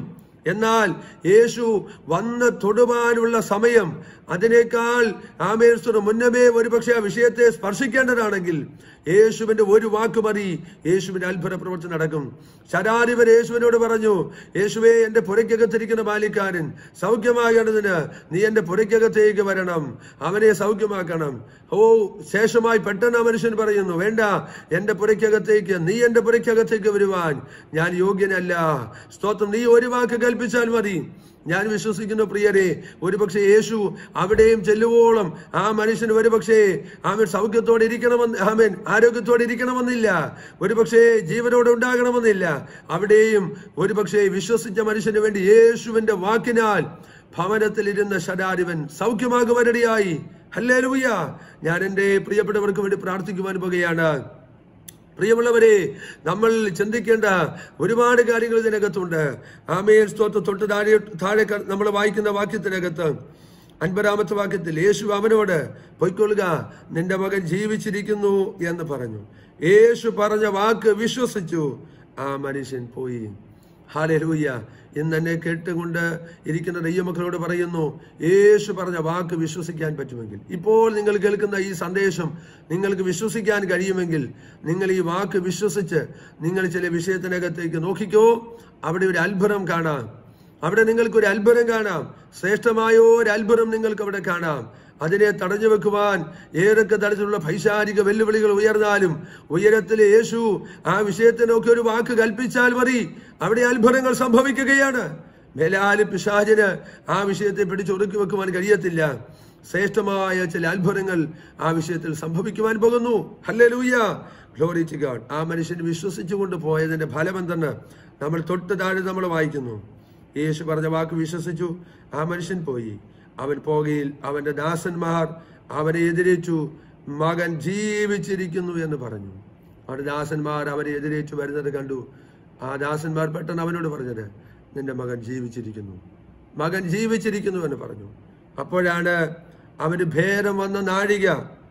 എന്നാൽ യേശു വന്ന് തൊടുവാനുള്ള സമയം അതിനേക്കാൾ ആമേശ്വര മുന്നമേ ഒരുപക്ഷെ ആ വിഷയത്തെ സ്പർശിക്കേണ്ടതാണെങ്കിൽ യേശുവിന്റെ ഒരു വാക്ക് മതി യേശുവിന്റെ അത്ഭുത പ്രവർത്തനം നടക്കും ശരാരിവൻ യേശുവിനോട് പറഞ്ഞു യേശുവെ എന്റെ പുരയ്ക്കകത്തിരിക്കുന്ന ബാലിക്കാരൻ സൗഖ്യമാകേണ്ടതിന് നീ എന്റെ പുരയ്ക്കകത്തേക്ക് വരണം അവനെ സൗഖ്യമാക്കണം ഓ ശേഷമായി പെട്ടെന്ന് ആ മനുഷ്യൻ പറയുന്നു വേണ്ട എന്റെ പുരയ്ക്കകത്തേക്ക് നീ എന്റെ പുരയ്ക്കകത്തേക്ക് വരുവാൻ ഞാൻ യോഗ്യനല്ല സ്തോത്രം നീ ഒരു വാക്ക് കൽപ്പിച്ചാൽ മതി ഞാൻ വിശ്വസിക്കുന്നു പ്രിയരെ ഒരുപക്ഷെ യേശു അവിടെയും ചെല്ലുവോളം ആ മനുഷ്യന് ഒരുപക്ഷെ ആമൻ സൗഖ്യത്തോടെ ഇരിക്കണമെന്ന് ആമൻ ആരോഗ്യത്തോടെ ഇരിക്കണമെന്നില്ല ഒരുപക്ഷെ ജീവനോടെ ഉണ്ടാകണമെന്നില്ല അവിടെയും ഒരുപക്ഷെ വിശ്വസിച്ച മനുഷ്യന് വേണ്ടി യേശുവിന്റെ വാക്കിനാൽ ഭവനത്തിലിരുന്ന ശരാരിവൻ സൗഖ്യമാകുവാനിടയായി ഹല്ലേ ഞാൻ എൻ്റെ പ്രിയപ്പെട്ടവർക്ക് വേണ്ടി പ്രാർത്ഥിക്കുവാൻ പോകുകയാണ് പ്രിയമുള്ളവരെ നമ്മൾ ചിന്തിക്കേണ്ട ഒരുപാട് കാര്യങ്ങൾ ഇതിനകത്തുണ്ട് ആമേൻ സ്തോത്ര തൊട്ട് താഴെ താഴെ ക- നമ്മൾ വായിക്കുന്ന വാക്യത്തിനകത്ത് അൻപതാമത്തെ വാക്യത്തിൽ യേശു അവനോട് പൊയ്ക്കൊള്ളുക നിന്റെ മകൻ ജീവിച്ചിരിക്കുന്നു എന്ന് പറഞ്ഞു യേശു പറഞ്ഞ വാക്ക് വിശ്വസിച്ചു ആ മനുഷ്യൻ പോയി ഹാലൂയ്യ ഇന്ന് എന്നെ കേട്ടുകൊണ്ട് ഇരിക്കുന്ന ദൈവമക്കളോട് പറയുന്നു യേശു പറഞ്ഞ വാക്ക് വിശ്വസിക്കാൻ പറ്റുമെങ്കിൽ ഇപ്പോൾ നിങ്ങൾ കേൾക്കുന്ന ഈ സന്ദേശം നിങ്ങൾക്ക് വിശ്വസിക്കാൻ കഴിയുമെങ്കിൽ നിങ്ങൾ ഈ വാക്ക് വിശ്വസിച്ച് നിങ്ങൾ ചില വിഷയത്തിനകത്തേക്ക് നോക്കിക്കോ അവിടെ ഒരു അത്ഭുതം കാണാം അവിടെ നിങ്ങൾക്ക് ഒരു അത്ഭുതം കാണാം ശ്രേഷ്ഠമായ ഒരു അത്ഭുതം നിങ്ങൾക്ക് അവിടെ കാണാം അതിനെ തടഞ്ഞു വെക്കുവാൻ ഏതൊക്കെ തരത്തിലുള്ള പൈശാരിക വെല്ലുവിളികൾ ഉയർന്നാലും ഉയരത്തിലെ യേശു ആ വിഷയത്തിനൊക്കെ ഒരു വാക്ക് കൽപ്പിച്ചാൽ മതി അവിടെ അത്ഭുതങ്ങൾ സംഭവിക്കുകയാണ് മേലാല് പിശാചിന് ആ വിഷയത്തെ പിടിച്ചൊടുക്കി വെക്കുവാൻ കഴിയത്തില്ല ശ്രേഷ്ഠമായ ചില അത്ഭുതങ്ങൾ ആ വിഷയത്തിൽ സംഭവിക്കുവാൻ പോകുന്നു ഹല്ലേ ലൂയ ഗ്ലോറി ടു ഗാഡ് ആ മനുഷ്യൻ വിശ്വസിച്ചുകൊണ്ട് പോയതിന്റെ ഫലം എന്തെന്ന് നമ്മൾ തൊട്ട് താഴെ നമ്മൾ വായിക്കുന്നു യേശു പറഞ്ഞ വാക്ക് വിശ്വസിച്ചു ആ മനുഷ്യൻ പോയി അവൻ പോകയിൽ അവന്റെ ദാസന്മാർ അവനെ എതിരേറ്റു മകൻ ജീവിച്ചിരിക്കുന്നു എന്ന് പറഞ്ഞു അവന്റെ ദാസന്മാർ അവനെ എതിരേറ്റു വരുന്നത് കണ്ടു ആ ദാസന്മാർ പെട്ടെന്ന് അവനോട് പറഞ്ഞത് നിന്റെ മകൻ ജീവിച്ചിരിക്കുന്നു മകൻ ജീവിച്ചിരിക്കുന്നു എന്ന് പറഞ്ഞു അപ്പോഴാണ് അവന് ഭേദം വന്ന നാഴിക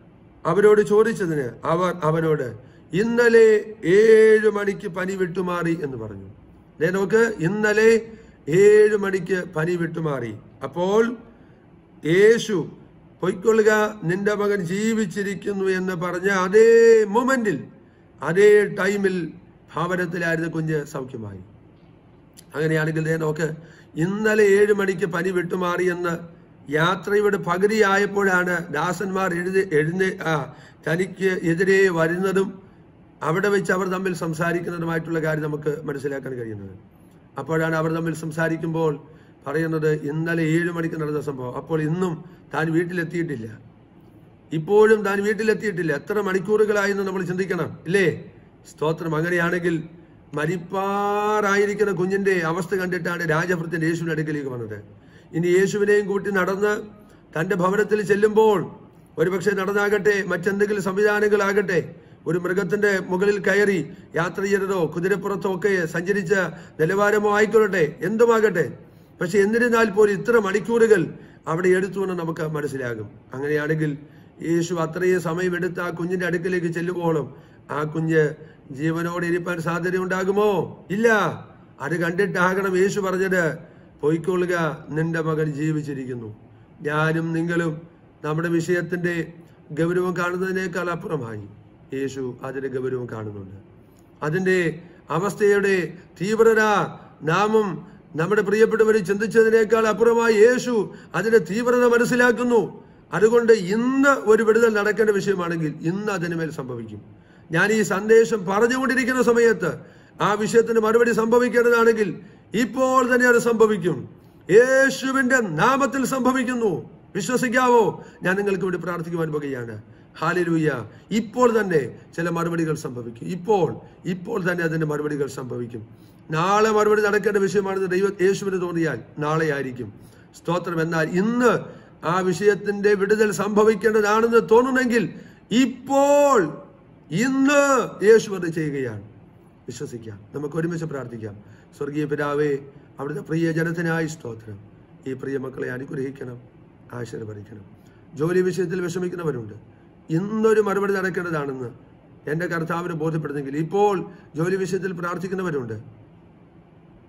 അവരോട് ചോദിച്ചതിന് അവർ അവനോട് ഇന്നലെ ഏഴു മണിക്ക് പനി വിട്ടുമാറി എന്ന് പറഞ്ഞു ദേ നോക്ക് ഇന്നലെ ഏഴു മണിക്ക് പനി വിട്ടുമാറി അപ്പോൾ യേശു പൊയ്ക്കൊള്ളുക നിന്റെ മകൻ ജീവിച്ചിരിക്കുന്നു എന്ന് പറഞ്ഞ അതേ മൊമെന്റിൽ അതേ ടൈമിൽ ഭവനത്തിലായിരുന്ന കുഞ്ഞ് സൗഖ്യമായി അങ്ങനെയാണെങ്കിൽ ദേ നോക്ക് ഇന്നലെ ഏഴ് മണിക്ക് പനി വിട്ടുമാറിയെന്ന് യാത്രയുടെ പകുതിയായപ്പോഴാണ് ദാസന്മാർ എഴുതി എഴുന്നേ ആ തനിക്ക് എതിരെ വരുന്നതും അവിടെ വെച്ച് അവർ തമ്മിൽ സംസാരിക്കുന്നതുമായിട്ടുള്ള കാര്യം നമുക്ക് മനസ്സിലാക്കാൻ കഴിയുന്നത് അപ്പോഴാണ് അവർ തമ്മിൽ സംസാരിക്കുമ്പോൾ പറയുന്നത് ഇന്നലെ ഏഴ് മണിക്ക് നടന്ന സംഭവം അപ്പോൾ ഇന്നും താൻ വീട്ടിലെത്തിയിട്ടില്ല ഇപ്പോഴും താൻ വീട്ടിലെത്തിയിട്ടില്ല എത്ര മണിക്കൂറുകളായെന്ന് നമ്മൾ ചിന്തിക്കണം ഇല്ലേ സ്തോത്രം അങ്ങനെയാണെങ്കിൽ മരിപ്പാറായിരിക്കുന്ന കുഞ്ഞിന്റെ അവസ്ഥ കണ്ടിട്ടാണ് രാജഭൃത്യൻ യേശുവിന്റെ അടുക്കലേക്ക് വന്നത് ഇനി യേശുവിനെയും കൂട്ടി നടന്ന് തന്റെ ഭവനത്തിൽ ചെല്ലുമ്പോൾ ഒരുപക്ഷെ നടന്നാകട്ടെ മറ്റെന്തെങ്കിലും സംവിധാനങ്ങളാകട്ടെ ഒരു മൃഗത്തിന്റെ മുകളിൽ കയറി യാത്ര ചെയ്തതോ കുതിരപ്പുറത്തോ ഒക്കെ സഞ്ചരിച്ച നിലവാരമോ ആയിക്കൊള്ളട്ടെ എന്തുമാകട്ടെ പക്ഷെ എന്നിരുന്നാൽ പോലും ഇത്ര മണിക്കൂറുകൾ അവിടെ എടുത്തു എന്ന് നമുക്ക് മനസ്സിലാകും അങ്ങനെയാണെങ്കിൽ യേശു അത്രയും സമയമെടുത്ത് ആ കുഞ്ഞിന്റെ അടുക്കലേക്ക് ചെല്ലുമ്പോഴും ആ കുഞ്ഞ് ജീവനോടെ ഇരിപ്പാൻ സാധ്യതയുണ്ടാകുമോ ഇല്ല അത് കണ്ടിട്ടാകണം യേശു പറഞ്ഞത് പൊയ്ക്കൊള്ളുക നിന്റെ മകൻ ജീവിച്ചിരിക്കുന്നു ഞാനും നിങ്ങളും നമ്മുടെ വിഷയത്തിന്റെ ഗൗരവം കാണുന്നതിനേക്കാൾ അപ്പുറമായി യേശു അതിന്റെ ഗൗരവം കാണുന്നുണ്ട് അതിന്റെ അവസ്ഥയുടെ തീവ്രത നാമും നമ്മുടെ പ്രിയപ്പെട്ടവർ ചിന്തിച്ചതിനേക്കാൾ അപ്പുറമായി യേശു അതിന്റെ തീവ്രത മനസ്സിലാക്കുന്നു അതുകൊണ്ട് ഇന്ന് ഒരു വിടുതൽ നടക്കേണ്ട വിഷയമാണെങ്കിൽ ഇന്ന് അതിനുമേൽ സംഭവിക്കും ഞാൻ ഈ സന്ദേശം പറഞ്ഞുകൊണ്ടിരിക്കുന്ന സമയത്ത് ആ വിഷയത്തിന് മറുപടി സംഭവിക്കേണ്ടതാണെങ്കിൽ ഇപ്പോൾ തന്നെ അത് സംഭവിക്കും യേശുവിന്റെ നാമത്തിൽ സംഭവിക്കുന്നു വിശ്വസിക്കാവോ ഞാൻ നിങ്ങൾക്ക് വേണ്ടി പ്രാർത്ഥിക്കുവാൻ പോകുകയാണ് ഹാലിലൂയ ഇപ്പോൾ തന്നെ ചില മറുപടികൾ സംഭവിക്കും ഇപ്പോൾ ഇപ്പോൾ തന്നെ അതിന്റെ മറുപടികൾ സംഭവിക്കും നാളെ മറുപടി നടക്കേണ്ട വിഷയമാണെന്ന് ദൈവ യേശുവിന് തോന്നിയാൽ നാളെ ആയിരിക്കും സ്തോത്രം എന്നാൽ ഇന്ന് ആ വിഷയത്തിന്റെ വിടുതൽ സംഭവിക്കേണ്ടതാണെന്ന് തോന്നുന്നെങ്കിൽ ഇപ്പോൾ ഇന്ന് യേശു അത് ചെയ്യുകയാണ് വിശ്വസിക്കാം നമുക്ക് ഒരുമിച്ച് പ്രാർത്ഥിക്കാം സ്വർഗീയ പിതാവേ അവിടുത്തെ പ്രിയ ജനത്തിനായി സ്തോത്രം ഈ പ്രിയ മക്കളെ അനുഗ്രഹിക്കണം ആശീർവദിക്കണം ജോലി വിഷയത്തിൽ വിഷമിക്കുന്നവരുണ്ട് ഇന്നൊരു മറുപടി നടക്കേണ്ടതാണെന്ന് എൻ്റെ കർത്താവിന് ബോധ്യപ്പെടുന്നെങ്കിൽ ഇപ്പോൾ ജോലി വിഷയത്തിൽ പ്രാർത്ഥിക്കുന്നവരുണ്ട്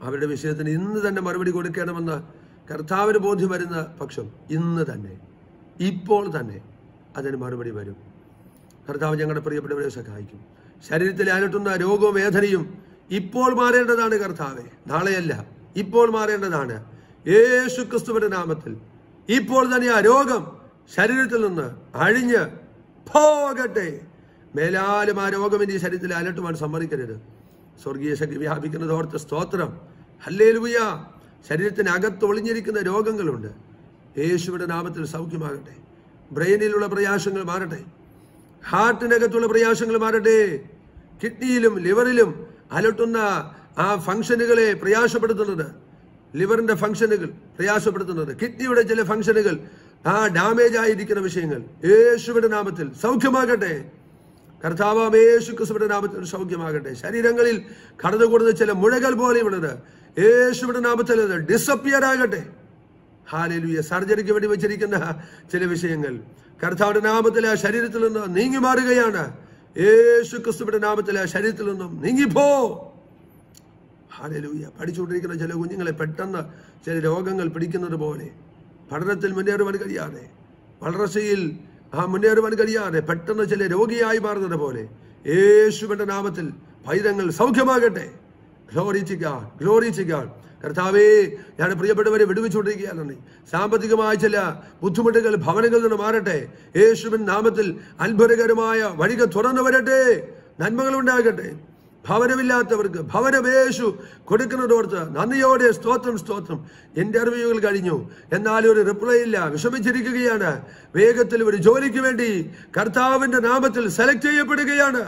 അവരുടെ വിഷയത്തിന് ഇന്ന് തന്നെ മറുപടി കൊടുക്കണമെന്ന് കർത്താവിന് ബോധ്യം വരുന്ന പക്ഷം ഇന്ന് തന്നെ ഇപ്പോൾ തന്നെ അതിന് മറുപടി വരും കർത്താവ് ഞങ്ങളുടെ പ്രിയപ്പെട്ടവരെ സഹായിക്കും ശരീരത്തിൽ അലട്ടുന്ന രോഗവും വേദനയും ഇപ്പോൾ മാറേണ്ടതാണ് കർത്താവെ നാളെയല്ല ഇപ്പോൾ മാറേണ്ടതാണ് യേശു ക്രിസ്തുവിന്റെ നാമത്തിൽ ഇപ്പോൾ തന്നെ ആ രോഗം ശരീരത്തിൽ നിന്ന് അഴിഞ്ഞ് പോകട്ടെ മേലാലും ആ രോഗം ഇനി ശരീരത്തിൽ അലട്ടുവാൻ സമ്മതിക്കരുത് സ്വർഗീയ ശക്തി വ്യാപിക്കുന്നത് ഓർത്ത് സ്തോത്രം ഹല്ലേലൂയ ശരീരത്തിനകത്ത് ഒളിഞ്ഞിരിക്കുന്ന രോഗങ്ങളുണ്ട് യേശുവിന്റെ നാമത്തിൽ സൗഖ്യമാകട്ടെ ബ്രെയിനിലുള്ള പ്രയാസങ്ങൾ മാറട്ടെ ഹാർട്ടിനകത്തുള്ള പ്രയാസങ്ങൾ മാറട്ടെ കിഡ്നിയിലും ലിവറിലും അലട്ടുന്ന ആ ഫംഗ്ഷനുകളെ പ്രയാസപ്പെടുത്തുന്നത് ലിവറിന്റെ ഫംഗ്ഷനുകൾ പ്രയാസപ്പെടുത്തുന്നത് കിഡ്നിയുടെ ചില ഫംഗ്ഷനുകൾ ആ ഡാമേജ് ആയിരിക്കുന്ന വിഷയങ്ങൾ യേശുവിന്റെ നാമത്തിൽ സൗഖ്യമാകട്ടെ കർത്താവാം യേശു ക്രിസ്തുവിന്റെ നാമത്തിൽ സൗഖ്യമാകട്ടെ ശരീരങ്ങളിൽ കടന്നുകൂടുന്ന ചില മുഴകൾ പോലെയുള്ളത് യേശുവിന്റെ നാമത്തിൽ അത് ഡിസപ്പിയർ ആകട്ടെ ഹാലലുയ സർജറിക്ക് വേണ്ടി വെച്ചിരിക്കുന്ന ചില വിഷയങ്ങൾ കർത്താവിന്റെ നാമത്തിൽ ആ ശരീരത്തിൽ നിന്ന് നീങ്ങി മാറുകയാണ് യേശു ക്രിസ്തുവിന്റെ നാമത്തിൽ ആ ശരീരത്തിൽ നിന്നും നീങ്ങിപ്പോ ഹാലലൂയ പഠിച്ചുകൊണ്ടിരിക്കുന്ന ചില കുഞ്ഞുങ്ങളെ പെട്ടെന്ന് ചില രോഗങ്ങൾ പിടിക്കുന്നത് പോലെ പഠനത്തിൽ മുന്നേറുവാൻ കഴിയാതെ വളർച്ചയിൽ ആ മുന്നേറുവാൻ കഴിയാതെ പെട്ടെന്ന് ചില രോഗിയായി മാറുന്നത് പോലെ യേശുവിന്റെ നാമത്തിൽ പൈതങ്ങൾ സൗഖ്യമാകട്ടെ ഗ്ലോറിച്ചിക്ക ഗ്ലോറിച്ചിക്ക കർത്താവേ ഞാൻ പ്രിയപ്പെട്ടവരെ വിടുവിച്ചുകൊണ്ടിരിക്കുകയാണ് സാമ്പത്തികമായ ചില ബുദ്ധിമുട്ടുകൾ ഭവനങ്ങളിൽ നിന്ന് മാറട്ടെ യേശുവിൻ നാമത്തിൽ അത്ഭുതകരമായ വഴികൾ തുറന്നു വരട്ടെ നന്മകൾ ഉണ്ടാകട്ടെ ഭവനമില്ലാത്തവർക്ക് ഭവനമേശു കൊടുക്കുന്നതോർത്ത് നന്ദിയോടെ സ്തോത്രം സ്തോത്രം ഇന്റർവ്യൂകൾ കഴിഞ്ഞു എന്നാൽ ഒരു റിപ്ലൈ ഇല്ല വിഷമിച്ചിരിക്കുകയാണ് വേഗത്തിൽ ഒരു ജോലിക്ക് വേണ്ടി കർത്താവിന്റെ നാമത്തിൽ സെലക്ട് ചെയ്യപ്പെടുകയാണ്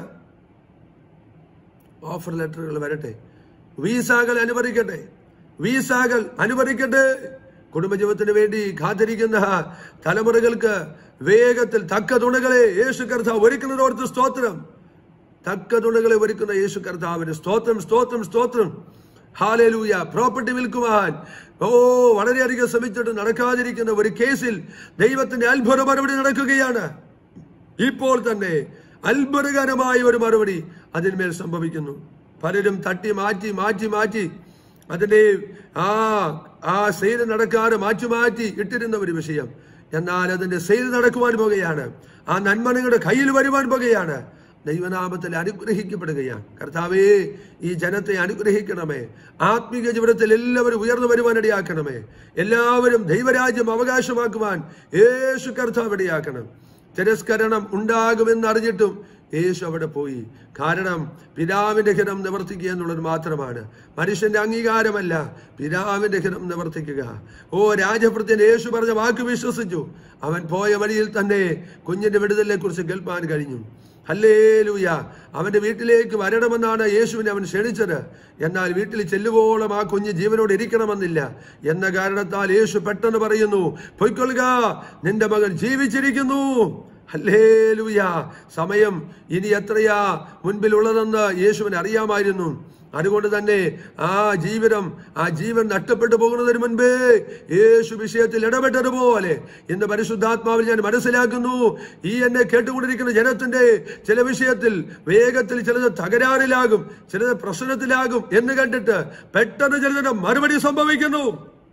ഓഫർ ലെറ്ററുകൾ വരട്ടെ വീസാകൾ അനുവദിക്കട്ടെ വീസാകൾ അനുവദിക്കട്ടെ കുടുംബജീവിതത്തിന് വേണ്ടി കാത്തിരിക്കുന്ന തലമുറകൾക്ക് വേഗത്തിൽ തക്ക തുണകളെ യേശു കർത്താവ് ഒരുക്കുന്നതോർത്ത് സ്തോത്രം തക്ക തുണകളെ ഒരുക്കുന്ന യേശു കർത്താവിന് സ്തോത്രം സ്തോത്രം സ്തോത്രം ഹാലേലൂയ പ്രോപ്പർട്ടി വിൽക്കുവാൻ ഓ വളരെയധികം ശ്രമിച്ചിട്ട് നടക്കാതിരിക്കുന്ന ഒരു കേസിൽ ദൈവത്തിന്റെ അത്ഭുത മറുപടി നടക്കുകയാണ് ഇപ്പോൾ തന്നെ അത്ഭുതകരമായ ഒരു മറുപടി അതിന്മേൽ സംഭവിക്കുന്നു പലരും തട്ടി മാറ്റി മാറ്റി മാറ്റി അതിന്റെ ആ ആ സെയിൽ നടക്കാതെ മാറ്റി മാറ്റി ഇട്ടിരുന്ന ഒരു വിഷയം എന്നാൽ അതിന്റെ സെയിൽ നടക്കുവാൻ പോകുകയാണ് ആ നന്മ നിങ്ങളുടെ കയ്യിൽ വരുവാൻ പോകുകയാണ് ദൈവനാമത്തിൽ അനുഗ്രഹിക്കപ്പെടുകയാണ് കർത്താവേ ഈ ജനത്തെ അനുഗ്രഹിക്കണമേ ആത്മീക ജീവിതത്തിൽ എല്ലാവരും ഉയർന്നു വരുവാൻ ഇടയാക്കണമേ എല്ലാവരും ദൈവരാജ്യം അവകാശമാക്കുവാൻ യേശു കർത്താവ് ഇടയാക്കണം തിരസ്കരണം ഉണ്ടാകുമെന്ന് അറിഞ്ഞിട്ടും യേശു അവിടെ പോയി കാരണം പിതാവിന്റെ ഹിതം നിവർത്തിക്കുക എന്നുള്ളത് മാത്രമാണ് മനുഷ്യന്റെ അംഗീകാരമല്ല പിതാവിന്റെ ഹിതം നിവർത്തിക്കുക ഓ രാജഭൃത്യൻ യേശു പറഞ്ഞ വാക്ക് വിശ്വസിച്ചു അവൻ പോയ വഴിയിൽ തന്നെ കുഞ്ഞിന്റെ വിടുതലിനെ കുറിച്ച് കേൾപ്പാൻ കഴിഞ്ഞു ഹല്ലേലൂയ അവന്റെ വീട്ടിലേക്ക് വരണമെന്നാണ് യേശുവിനെ അവൻ ക്ഷണിച്ചത് എന്നാൽ വീട്ടിൽ ചെല്ലുവോളം ആ കുഞ്ഞ് ജീവനോട് ഇരിക്കണമെന്നില്ല എന്ന കാരണത്താൽ യേശു പെട്ടെന്ന് പറയുന്നു പൊയ്ക്കൊള്ളുക നിന്റെ മകൻ ജീവിച്ചിരിക്കുന്നു ഹല്ലേലൂയ സമയം ഇനി എത്രയാ മുൻപിലുള്ളതെന്ന് യേശുവിന് അറിയാമായിരുന്നു അതുകൊണ്ട് തന്നെ ആ ജീവിതം ആ ജീവൻ നഷ്ടപ്പെട്ടു പോകുന്നതിന് മുൻപേ യേശു വിഷയത്തിൽ ഇടപെട്ടതുപോലെ ഇന്ന് പരിശുദ്ധാത്മാവിൽ ഞാൻ മനസ്സിലാക്കുന്നു ഈ എന്നെ കേട്ടുകൊണ്ടിരിക്കുന്ന ജനത്തിന്റെ ചില വിഷയത്തിൽ വേഗത്തിൽ ചിലത് തകരാറിലാകും ചിലത് പ്രശ്നത്തിലാകും എന്ന് കണ്ടിട്ട് പെട്ടെന്ന് ചിലതിന് മറുപടി സംഭവിക്കുന്നു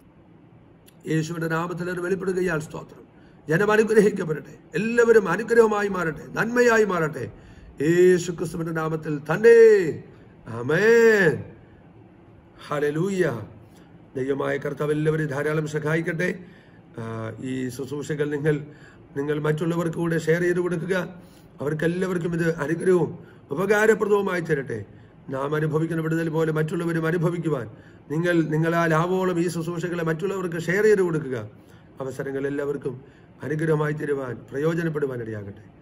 യേശുവിന്റെ നാമത്തിൽ അത് വെളിപ്പെടുകയാൽ സ്തോത്രം ജനം അനുഗ്രഹിക്കപ്പെടട്ടെ എല്ലാവരും അനുഗ്രഹമായി മാറട്ടെ നന്മയായി മാറട്ടെ യേശു ക്രിസ്തുവിന്റെ നാമത്തിൽ തന്നെ ആമേൻ ഹല്ലേലൂയ ദൈവമായ കർത്താവ് എല്ലാവരും ധാരാളം സഹായിക്കട്ടെ ആ, ഈ ശുശ്രൂഷകൾ നിങ്ങൾ നിങ്ങൾ മറ്റുള്ളവർക്ക് കൂടെ ഷെയർ ചെയ്ത് കൊടുക്കുക അവർക്കെല്ലാവർക്കും ഇത് അനുഗ്രഹവും ഉപകാരപ്രദവുമായി തരട്ടെ നാം അനുഭവിക്കുന്ന വിടുതൽ പോലെ മറ്റുള്ളവരും അനുഭവിക്കുവാൻ നിങ്ങൾ നിങ്ങളാൽ ആവോളം ഈ ശുശ്രൂഷകളെ മറ്റുള്ളവർക്ക് ഷെയർ ചെയ്ത് കൊടുക്കുക അവസരങ്ങൾ എല്ലാവർക്കും അനുഗ്രഹമായി തരുവാൻ പ്രയോജനപ്പെടുവാൻ ഇടയാകട്ടെ